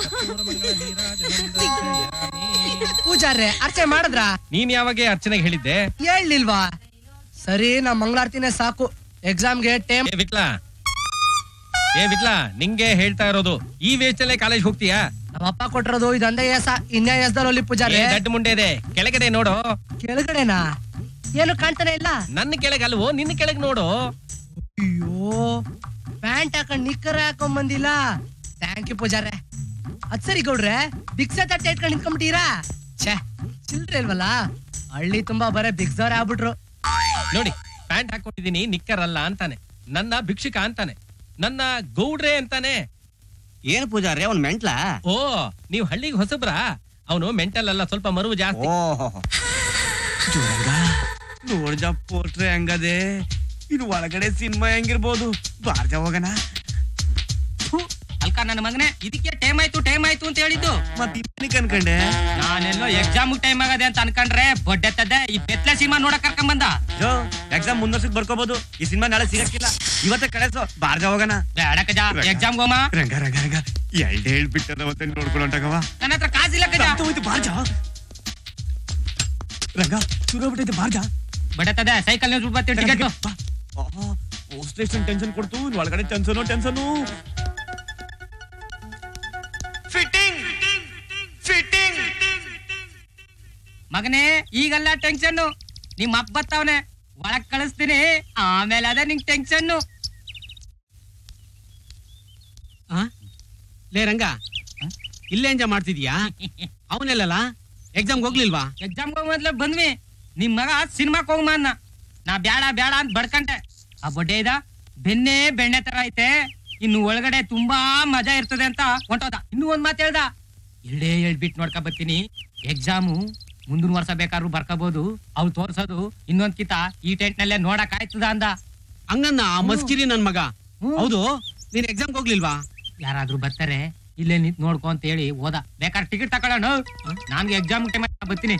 ಪೂಜಾರ್ರೆ ಅರ್ಚನೆ ಮಾಡಿದ್ರ ನೀನ್ ಯಾವಾಗ ಅರ್ಚನೆಗೆ ಹೇಳಿದ್ದೆ ಹೇಳಿಲ್ವಾ ಸರಿ ನಾ ಮಂಗಳಾರತಿನೇ ಸಾಕು ಎಕ್ಸಾಮ್ಗೆ ಟೈಮ್ ಏ ವಿಟ್ಲಾ ಏ ವಿಟ್ಲಾ ನಿಂಗೆ ಹೇಳ್ತಾ ಇರೋದು ಈ ವೇಚಲ್ಲೇ ಕಾಲೇಜ್ ಹೋಗ್ತೀಯಾ ನಮ್ಮಪ್ಪ ಕೊಟ್ಟಿರೋದು ಇದಂದೇ ಎಸ ಇನ್ಯ ಎಸ್ದಲ್ಲಿ ಏ ಪೂಜಾರಿ ದಡ್ಡ ಮುಂಡೆ ಇದೆ ಕೆಳಗಡೆ ನೋಡು ಕೆಳಗಡೆನಾ ಏನು ಕಾಣ್ತಾನೆ ಇಲ್ಲ ನನ್ನ ಕೆಳಗೆ ಅಲ್ವೋ ನಿನ್ನ ಕೆಳಗೆ ನೋಡು ಅಯ್ಯೋ ಪ್ಯಾಂಟ್ ಹಾಕೊಂಡ್ ನಿಕ್ಕರ್ ಹಾಕೊಂಡ್ ಬಂದಿಲ್ಲ ಥ್ಯಾಂಕ್ ಯು ಪೂಜಾರೆ ಅದ್ ಸರಿ ಗೌಡ್ರೆ ಭಿಕ್ಷೆ ತಟ್ಟೆ ಇಟ್ಕೊಂಡ್ ನಿಂತ್ಕೊಂಡ್ಬಿಟ್ಟೀರಾ ಛೇ ಚಿಲ್ಡ್ರೆ ಇಲ್ವಲ್ಲ ಹಳ್ಳಿ ತುಂಬಾ ಬರೇ ಭಿಕ್ಷದವ್ರೆ ಆಗ್ಬಿಟ್ರು ನೋಡಿ ಪ್ಯಾಂಟ್ ಹಾಕೊಂಡಿದೀನಿ ನಿಕ್ಕರ್ ಅಲ್ಲ ಅಂತಾನೆ ನನ್ನ ಭಿಕ್ಷುಕ ಅಂತಾನೆ ನನ್ನ ಗೌಡ್ರೆ ಅಂತಾನೆ ಏನು ಪೂಜಾರಿ ಅವ್ನ್ ಮೆಂಟ್ಲ ಓ ನೀವ್ ಹಳ್ಳಿಗೆ ಹೊಸಬ್ರಾ ಅವನು ಮೆಂಟಲ್ ಅಲ್ಲ ಸ್ವಲ್ಪ ಮರುವು ಜಾಸ್ತಿ ಓಹೋ ಜೋರಂಗ ನೋಡ್ಜ ಪೋಟ್ರೆ ಹಂಗದೆ ಇದು ಒಳಗಡೆ ಸಿನಿಮಾ ಹೆಂಗಿರ್ಬೋದು ಬಾರ್ಜ ಹೋಗಣ ಅಲ್ಕ ನನ್ನ ಮಗನೇ ಇದಕ್ಕೆ ಟೈಮ್ ಆಯ್ತು ಟೈಮ್ ಆಯ್ತು ಅಂತ ಹೇಳಿದ್ದು ಮತ್ ಇನ್ನೇನಕ್ ಅನ್ಕಂಡೆ ನಾನೆಲ್ಲೋ ಎಕ್ಸಾಮ್ ಟೈಮ್ ಆಗದೆ ಅಂತ ಅನ್ಕೊಂಡ್ರೆ ಬೊಡ್ಡೆತ್ತದೆ ಈ ಬೆತ್ಲೆ ಸಿನಿಮಾ ನೋಡಕ್ ಕರ್ಕೊಂಡ್ ಬಂದ ಜೋ ಎಕ್ಸಾಮ್ ಮುಂದರ್ಸಕ್ ಬರ್ಕೋಬಹುದು ಈ ಸಿನಿಮಾ ನಾಳೆ ಸಿಗಕ್ಕಿಲ್ಲ ಇವತ್ತೇ ಕಳಿಸೋ ಬಾರ್ಜ ಹೋಗಣ ಬೇಡ ಕಜ ಎಕ್ಸಾಮ್ ಹೋಮ ರಂಗ ರಂಗ ರಂಗ ಎಲ್ಡ್ ಹೇಳ್ಬಿಟ್ಟದ ಮತ್ತೆ ನೋಡ್ಕೊಂಡು ಹೊಂಟಾಗವ ನನ್ನ ಹತ್ರ ಕಾಸಿಲ್ಲ ಕಜ ಹೋಯ್ತು ಬಾರ್ಜ ರಂಗ ಶುರು ಆಗ್ಬಿಟ್ಟೈತೆ ಬಾರ್ಜ ಬಡತದೆ ಸೈಕಲ್ ರೂಪಾಯಿ ಟಿಕೆಟ್ ಪೋಸ್ಟ್ ಸ್ಟೇಷನ್ ಟೆನ್ಷನ್ ಕೊಡ್ತು ಇನ್ ಒಳಗಡೆ ಟೆನ್ಷನ್ ಟೆನ್ಷನ್ ಫಿಟ್ಟಿಂಗ್ ಫಿಟ್ಟಿಂಗ್ ಮಗನೇ ಈಗಲ್ಲ ಟೆನ್ಷನ್ ನಿಮ್ಮ ಅಪ್ಪ ಬರ್ತಾವನೆ ಒಳಗ್ ಕಳಿಸ್ತೀನಿ ಆಮೇಲೆ ಅದ ನಿಂಗ್ ಟೆನ್ಷನ್ ಲೇ ರಂಗ ಇಲ್ಲೇ ಎಂಜಾಯ್ ಮಾಡ್ತಿದ್ಯಾ ಅವನೆಲ್ಲಲ್ಲ ಎಕ್ಸಾಮ್ ಹೋಗ್ಲಿಲ್ವಾ ಎಕ್ಸಾಮ್ ಮೊದ್ಲು ಬಂದ್ವಿ ನಿಮ್ ಮಗ ಸಿನಿಮಾಕ್ ಹೋಗಮ್ಮ ಅನ್ನ ನಾ ಬ್ಯಾಡ ಬ್ಯಾಡ ಅಂತ ಬಡ್ಕಂಡೆ ಆ ಬೊಡ್ಡೆ ಇದ ಬೆನ್ನೆ ಬೆಣ್ಣೆ ತರ ಐತೆ ಇನ್ನು ಒಳಗಡೆ ತುಂಬಾ ಮಜಾ ಇರ್ತದೆ ಅಂತ ಹೊಂಟೋದ ಇನ್ನು ಒಂದ್ ಮಾತು ಹೇಳ್ದ ಎರಡೇ ಹೇಳ್ಬಿಟ್ಟು ನೋಡ್ಕೊ ಬರ್ತೀನಿ ಎಕ್ಸಾಮು ಮುಂದಿನ ವರ್ಷ ಬೇಕಾದ್ರೂ ಬರ್ಕೋಬಹುದು ಅವ್ರು ತೋರ್ಸೋದು ಇನ್ನೊಂದ್ ಕಿತ ಈ ಟೆಂಟ್ ನಲ್ಲೇ ನೋಡಕ್ ಆಯ್ತದ ಅಂದ ಹಂಗನ್ನ ಆ ಮಸ್ಕಿರಿ ನನ್ ಮಗ ಹ್ಮ್. ಹೌದು ನೀನ್ ಎಕ್ಸಾಮ್ ಹೋಗ್ಲಿಲ್ವಾ ಯಾರಾದ್ರೂ ಬರ್ತಾರೆ ಇಲ್ಲೇ ನಿಂತ್ ನೋಡ್ಕೊ ಅಂತ ಹೇಳಿ ಹೋದ ಬೇಕಾದ್ರೆ ಟಿಕೆಟ್ ತಗೊಳ್ಳೋಣ ನಾನ್ಗೆ ಎಕ್ಸಾಮ್ ಟೈಮ್ ಬರ್ತೀನಿ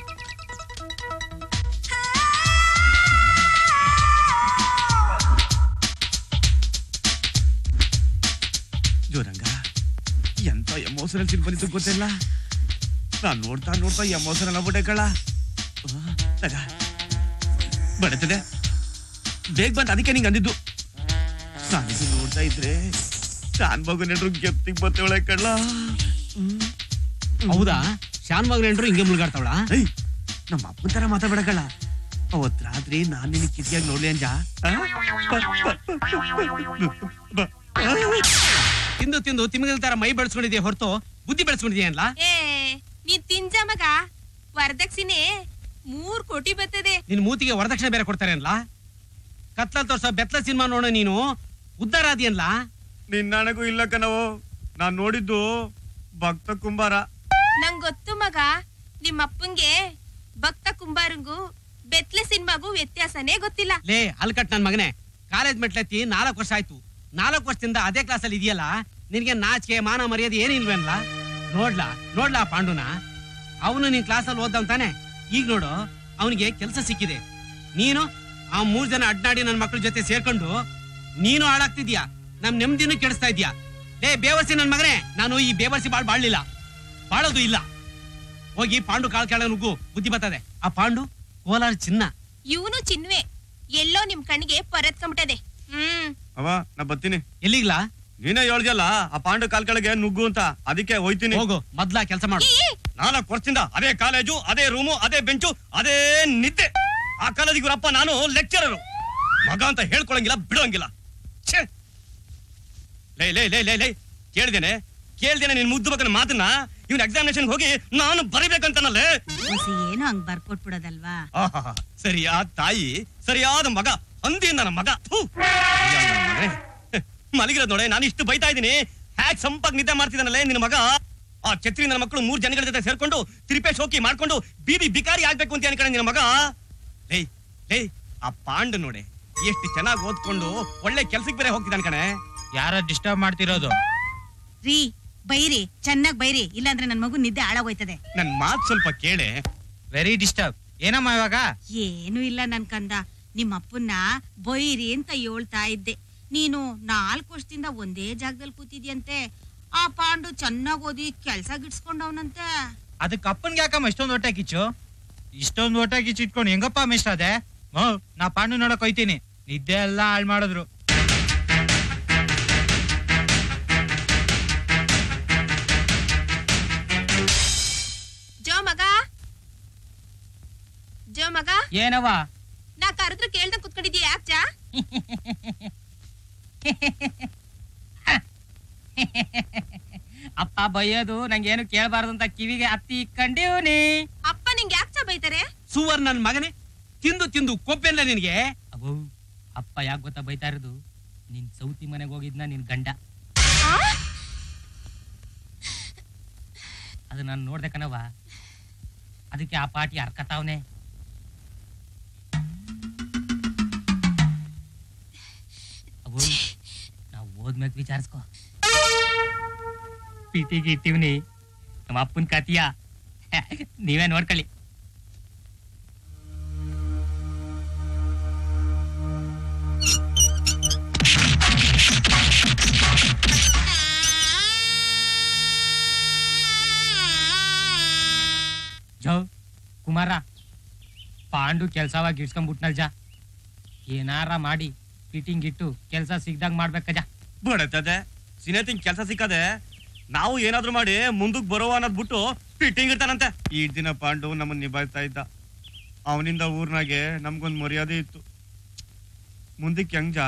ಜೋರಂಗ ಎಂತ ಎಮೋಷನಲ್ ಸಿನಿಮಾ ಬಂದಿತ್ತು ಗೊತ್ತಿಲ್ಲ ನಾನ್ ನೋಡ್ತಾ ನೋಡ್ತಾ ಎಮೋಷನಲ್ ಆಗ್ಬಿಟ್ಟೆ ಕಳ್ಳ ಆ, ತಗ ಬಡತದೆ ಬೇಗ ಬಂತ ಅದಕ್ಕೆ ನಿಂಗೆ ಅಂದಿದ್ದು ನಾನಿದು ನೋಡ್ತಾ ಇದ್ರೆ ಶಾನ್ ಬಾಗು ನೆಡ್ರು ಗೆಪ್ತಿಗ್ ಬರ್ತೇವಳೆ ಕಳ್ಳ ಹ್ಮ್. ಹೌದಾ ಶಾನ್ ಮಗ ನೆಂಟ್ರು ಹಿಂಗೆ ಮುಳುಗಾಡ್ತಾವಳ ಏಯ್ ನಮ್ಮ ಅಪ್ಪನ ತರ ಮಾತಾಡ್ಬೇಡ ಕಳ್ಳ ಅವತ್ ರಾತ್ರಿ ನಾನ್ ನಿನಗೆ ಕಿರಿಯಾಗಿ ನೋಡ್ಲಿ ಅಂಜ ಆ? ಬ- ಆ? ತಿಂದು ತಿಂದು ತಿಮ್ಮಿನ ತರ ಮೈ ಬೆಳೆಸ್ಕೊಂಡಿದ್ಯಾ ಹೊರತು ಬುದ್ಧಿ ಬೆಳೆಸ್ಕೊಂಡಿದ್ಯಾ ಅಲ್ಲ ಏ ನೀನ್ ತಿಂಜ ಮಗ ವರದಕ್ಷಿಣೆ ಮೂರ್ ಕೋಟಿ ಬರ್ತದೆ ನಿನ್ ಮೂತಿಗೆ ವರದಕ್ಷಿಣೆ ಬೇರೆ ಕೊಡ್ತಾರೆ ಅನ್ಲ ಕತ್ಲಲ್ ತೋರ್ಸೋ ಬೆತ್ಲ ಸಿನಿಮಾ ನೋಡೋ ನೀನು ಉದ್ದಾರ ಅದಿಯನ್ಲ ನಿನ್ನಣಗೂ ಇಲ್ಲ ಕಣವು ನಾನ್ ನೋಡಿದ್ದು ಭಕ್ತ ಕುಂಬಾರ ನಂಗ್ ಗೊತ್ತು ಮಗ ನಿಮ್ಮ ಅಪ್ಪಂಗೆ ಭಕ್ತ ಕುಂಬಾರಂಗೂ ಬೆತ್ಲೆ ಸಿನಿಮಾಗೂ ವ್ಯತ್ಯಾಸನೇ ಗೊತ್ತಿಲ್ಲ ಲೇ ಅಲ್ಕಟ್ ನನ್ ಮಗನೇ ಕಾಲೇಜ್ ಮೆಟ್ಲೆತ್ತಿ ನಾಲ್ಕು ವರ್ಷ ಆಯ್ತು ನಾಲ್ಕು ವರ್ಷದಿಂದ ಅದೇ ಕ್ಲಾಸಲ್ಲಿ ಇದೆಯಲ್ಲ ನಿನ್ಗೆ ನಾಚಿಕೆ ಮಾನ ಮರ್ಯಾದೆ ಏನಿಲ್ವೇನ್ಲ ನೋಡ್ಲಾ ನೋಡ್ಲಾ ಆ ಪಾಂಡುನ ಅವನು ನಿನ್ ಕ್ಲಾಸಲ್ಲಿ ಓದ್ದವ್ ತಾನೆ ಈಗ ನೋಡು ಅವನಿಗೆ ಕೆಲಸ ಸಿಕ್ಕಿದೆ ನೀನು ಆ ಮೂರ್ ಜನ ಅಡ್ನಾಡಿ ನನ್ನ ಮಕ್ಕಳ ಜೊತೆ ಸೇರ್ಕೊಂಡು ನೀನು ಹಾಳಾಗ್ತಿದ್ಯಾ ನಮ್ ನೆಮ್ಮದಿನೂ ಕೆಡಿಸ್ತಾ ಇದ್ಯಾ ಲೇ ಬೇವರ್ಸಿ ನನ್ ಮಗನೇ ನಾನು ಈ ಬೇವರ್ಸಿ ಬಾಳ್ ಬಾಳ್ಲಿಲ್ಲ ಬಾಳೋದು ಇಲ್ಲ ಹೋಗಿ ಪಾಂಡು ಕಾಲ್ ಕೆಳಗೆ ನುಗ್ಗು ಬುದ್ಧಿ ಬರ್ತದೆ ಆ ಪಾಂಡು ಕೋಲಾರ ಚಿನ್ನ ಇವನು ಚಿನ್ವೆ ಎಲ್ಲೋ ನಿಮ್ ಕಣ್ಣಿಗೆ ಪರತ್ಕೊಂಬಿಟ್ಟದೆ ಹ್ಮ್ ಅವ ನಾ ಬರ್ತೀನಿ ಎಲ್ಲಿಗ್ಲಾ ನೀನೇ ಹೇಳ್ದಲ್ಲ ಆ ಪಾಂಡು ಕಾಲ್ ಕೆಳಗೆ ನುಗ್ಗು ಅಂತ ಅದಕ್ಕೆ ಹೋಯ್ತೀನಿ ಹೋಗು ಮೊದ್ಲ ಕೆಲಸ ಮಾಡು ನಾಲ್ಕು ವರ್ಷದಿಂದ ಅದೇ ಕಾಲೇಜು ಅದೇ ರೂಮು ಅದೇ ಬೆಂಚು ಅದೇ ನಿದ್ದೆ ಆ ಕಾಲೇಜಿಗೆ ಇವರಪ್ಪ ನಾನು ಲೆಕ್ಚರರು ಮಗ ಅಂತ ಹೇಳ್ಕೊಳಂಗಿಲ್ಲ ಬಿಡೋಂಗಿಲ್ಲ ಛೇ ಲೇ ಲೇ ಲೇ ಲೇ ಲೇ ಕೇಳ್ದೇನೆ ಕೇಳ್ದೇನೆ ನಿನ್ ಮುದ್ದು ಮಗನ ಮಾತನ್ನ ಇವ್ನ ಎಕ್ಸಾಮಿನೇಷನ್ ಹೋಗಿ ನಾನು ಬರಿಬೇಕಂತನಲ್ಲೇ ಹೊಸಿ ಏನು ಹಂಗ್ ಬರ್ಕೊಟ್ಬಿಡೋದಲ್ವಾ ಆಹಾಹಾ, ಸರಿಯಾದ ತಾಯಿ ಸರಿಯಾದ ಮಗ ಅಂದಿ ನನ್ನ ಮಗ ಥು. ಅಯ್ಯ, ನನ್ ಮಗನೇ. ಮಲಗಿರೋದ್ ನೋಡೆ ನಾನು ಇಷ್ಟು ಬೈತಾ ಇದ್ದೀನಿ ಹ್ಯಾಕ್ ಸಂಪಾಗ್ ನಿದ್ದೆ ಮಾಡ್ತಿದ್ದಾನಲ್ಲೇ ನಿನ್ನ ಮಗ ಆ ಛತ್ರಿ ನನ್ನ ಮಕ್ಕಳು ಮೂರ್ ಜನಗಳ ಜೊತೆ ಸೇರ್ಕೊಂಡು ತಿರುಪೆ ಶೋಕಿ ಮಾಡ್ಕೊಂಡು ಬೀದಿ ಬಿಕಾರಿ ಆಗ್ಬೇಕು ಅಂತ ಅನ್ಕೊಂಡೆ ನಿನ್ನ ಮಗ ಲೇ ಲೇ ಆ ಪಾಂಡು ನೋಡೆ ಎಷ್ಟು ಚೆನ್ನಾಗಿ ಓದ್ಕೊಂಡು ಒಳ್ಳೆ ಕೆಲ್ಸಕ್ಕೆ ಬೇರೆ ಹೋಗ್ತಿದ್ದಾನೆ ಕಣೆ ಯಾರ ಡಿಸ್ಟರ್ಬ್ ಮಾಡ್ತಿರೋದು ರೀ ಬೈರಿ ಚೆನ್ನಾಗ್ ಬೈರಿ ಇಲ್ಲಾಂದ್ರೆ ನನ್ ಮಗು ನಿದ್ದೆ ಹಾಳಾಗೋಯ್ತದೆ ನನ್ ಮಾತ್ ಸ್ವಲ್ಪ ಕೇಳೆ ವೆರಿ ಡಿಸ್ಟರ್ಬ್ ಏನಮ್ಮ ಇವಾಗ ಏನು ಇಲ್ಲ ನನ್ ಕಂದ ನಿಮ್ಮ ಅಪ್ಪನ್ನ ಬೈರಿ ಅಂತ ಹೇಳ್ತಾ ಇದ್ದೆ ನೀನು ನಾಲ್ಕು ವರ್ಷದಿಂದ ಒಂದೇ ಜಾಗದಲ್ಲಿ ಕೂತಿದ್ಯಂತೆ ಆ ಪಾಂಡು ಚೆನ್ನಾಗ್ ಓದಿ ಕೆಲ್ಸ ಗಿಡ್ಸ್ಕೊಂಡವನಂತೆ ಅದಕ್ಕೆ ಅಪ್ಪನ್ಗೆ ಯಾಕಮ್ಮ ಇಷ್ಟೊಂದು ಹೊಟ್ಟೆ ಕಿಚ್ಚು ಇಷ್ಟೊಂದು ಹೊಟ್ಟೆ ಕಿಚ್ಚು ಇಟ್ಕೊಂಡು ಹೆಂಗಪ್ಪ ಮಿಸ್ಟ್ ಅದೇ ಹ್ಞೂ ನಾ ಪಾಂಡು ನೋಡಕ್ ಹೋಯ್ತೀನಿ ನಿದ್ದೆ ಎಲ್ಲ ಹಾಳು ಮಾಡಿದ್ರು ಜೋ ಮಗ ಜೋ ಮಗ ಏನವ ನಾ ಕರೆದ್ರು ಕೇಳ್ದಂಗ್ ಕುತ್ಕೊಂಡಿದ್ಯಾ ಯಾಕ್ ಜಾ ಅಪ್ಪ ಬೈಯೋದು ನಂಗೇನು ಕೇಳಬಾರ್ದು ಅಂತ ಕಿವಿಗೆ ಹತ್ತಿ ಕಂಡೀವ್ನಿ ಅಪ್ಪ ನಿಂಗೆ ಯಾಕ್ ಚಾ ಬೈತಾರೆ ಸುವರ್ ನನ್ ಮಗನೇ ತಿಂದು ತಿಂದು ಕೊಬ್ಬೆಲ್ಲ ನಿನ್ಗೆ ಅವು ಅಪ್ಪ ಯಾಕೆ ಗೊತ್ತಾ ಬೈತಾ ಇರೋದು ನಿನ್ ಸೌತಿ ಮನೆಗೆ ಹೋಗಿದ್ನ ನಿನ್ ಗಂಡ ಅದು ನಾನು ನೋಡ್ದೆ ಕಣವ ಅದಕ್ಕೆ ಆ ಪಾಟಿ ಹರ್ಕತಾವ್ನೆ ಅವು ನಾವು ಓದ್ಮೇಲೆ ವಿಚಾರಿಸ್ಕೊ ಪಿಟಿಗೆ ಇಟ್ಟಿವ್ನಿ ನಮ್ಮ ಅಪ್ಪನ ಕತಿಯ ನೀವೇ ನೋಡ್ಕೊಳ್ಳಿ ಜೋ ಕುಮಾರ ಪಾಂಡು ಕೆಲ್ಸವಾಗಿ ಇಡ್ಸ್ಕೊಂಡ್ಬಿಟ್ನಲ್ ಜಾ ಏನಾರ ಮಾಡಿ ಫಿಟ್ಟಿಂಗ್ ಇಟ್ಟು ಕೆಲ್ಸ ಸಿಗ್ದಾಗ ಮಾಡ್ಬೇಕಜ ಬಡತದೆ ಸಿನೇತಿಂಗ್ ಕೆಲಸ ಸಿಕ್ಕದೆ ನಾವು ಏನಾದ್ರೂ ಮಾಡಿ ಮುಂದಕ್ಕೆ ಬರುವ ಅನ್ನೋದ್ ಬಿಟ್ಟು ಫಿಟ್ಟಿಂಗ್ ಇರ್ತಾನಂತೆ ಈ ದಿನ ಪಾಂಡು ನಮ್ಮನ್ನ ನಿಭಾಯಿಸ್ತಾ ಇದ್ದ ಅವನಿಂದ ಊರ್ನಾಗೆ ನಮ್ಗೊಂದ್ ಮರ್ಯಾದೆ ಇತ್ತು ಮುಂದಕ್ಕೆ ಹೆಂಗ್ಜ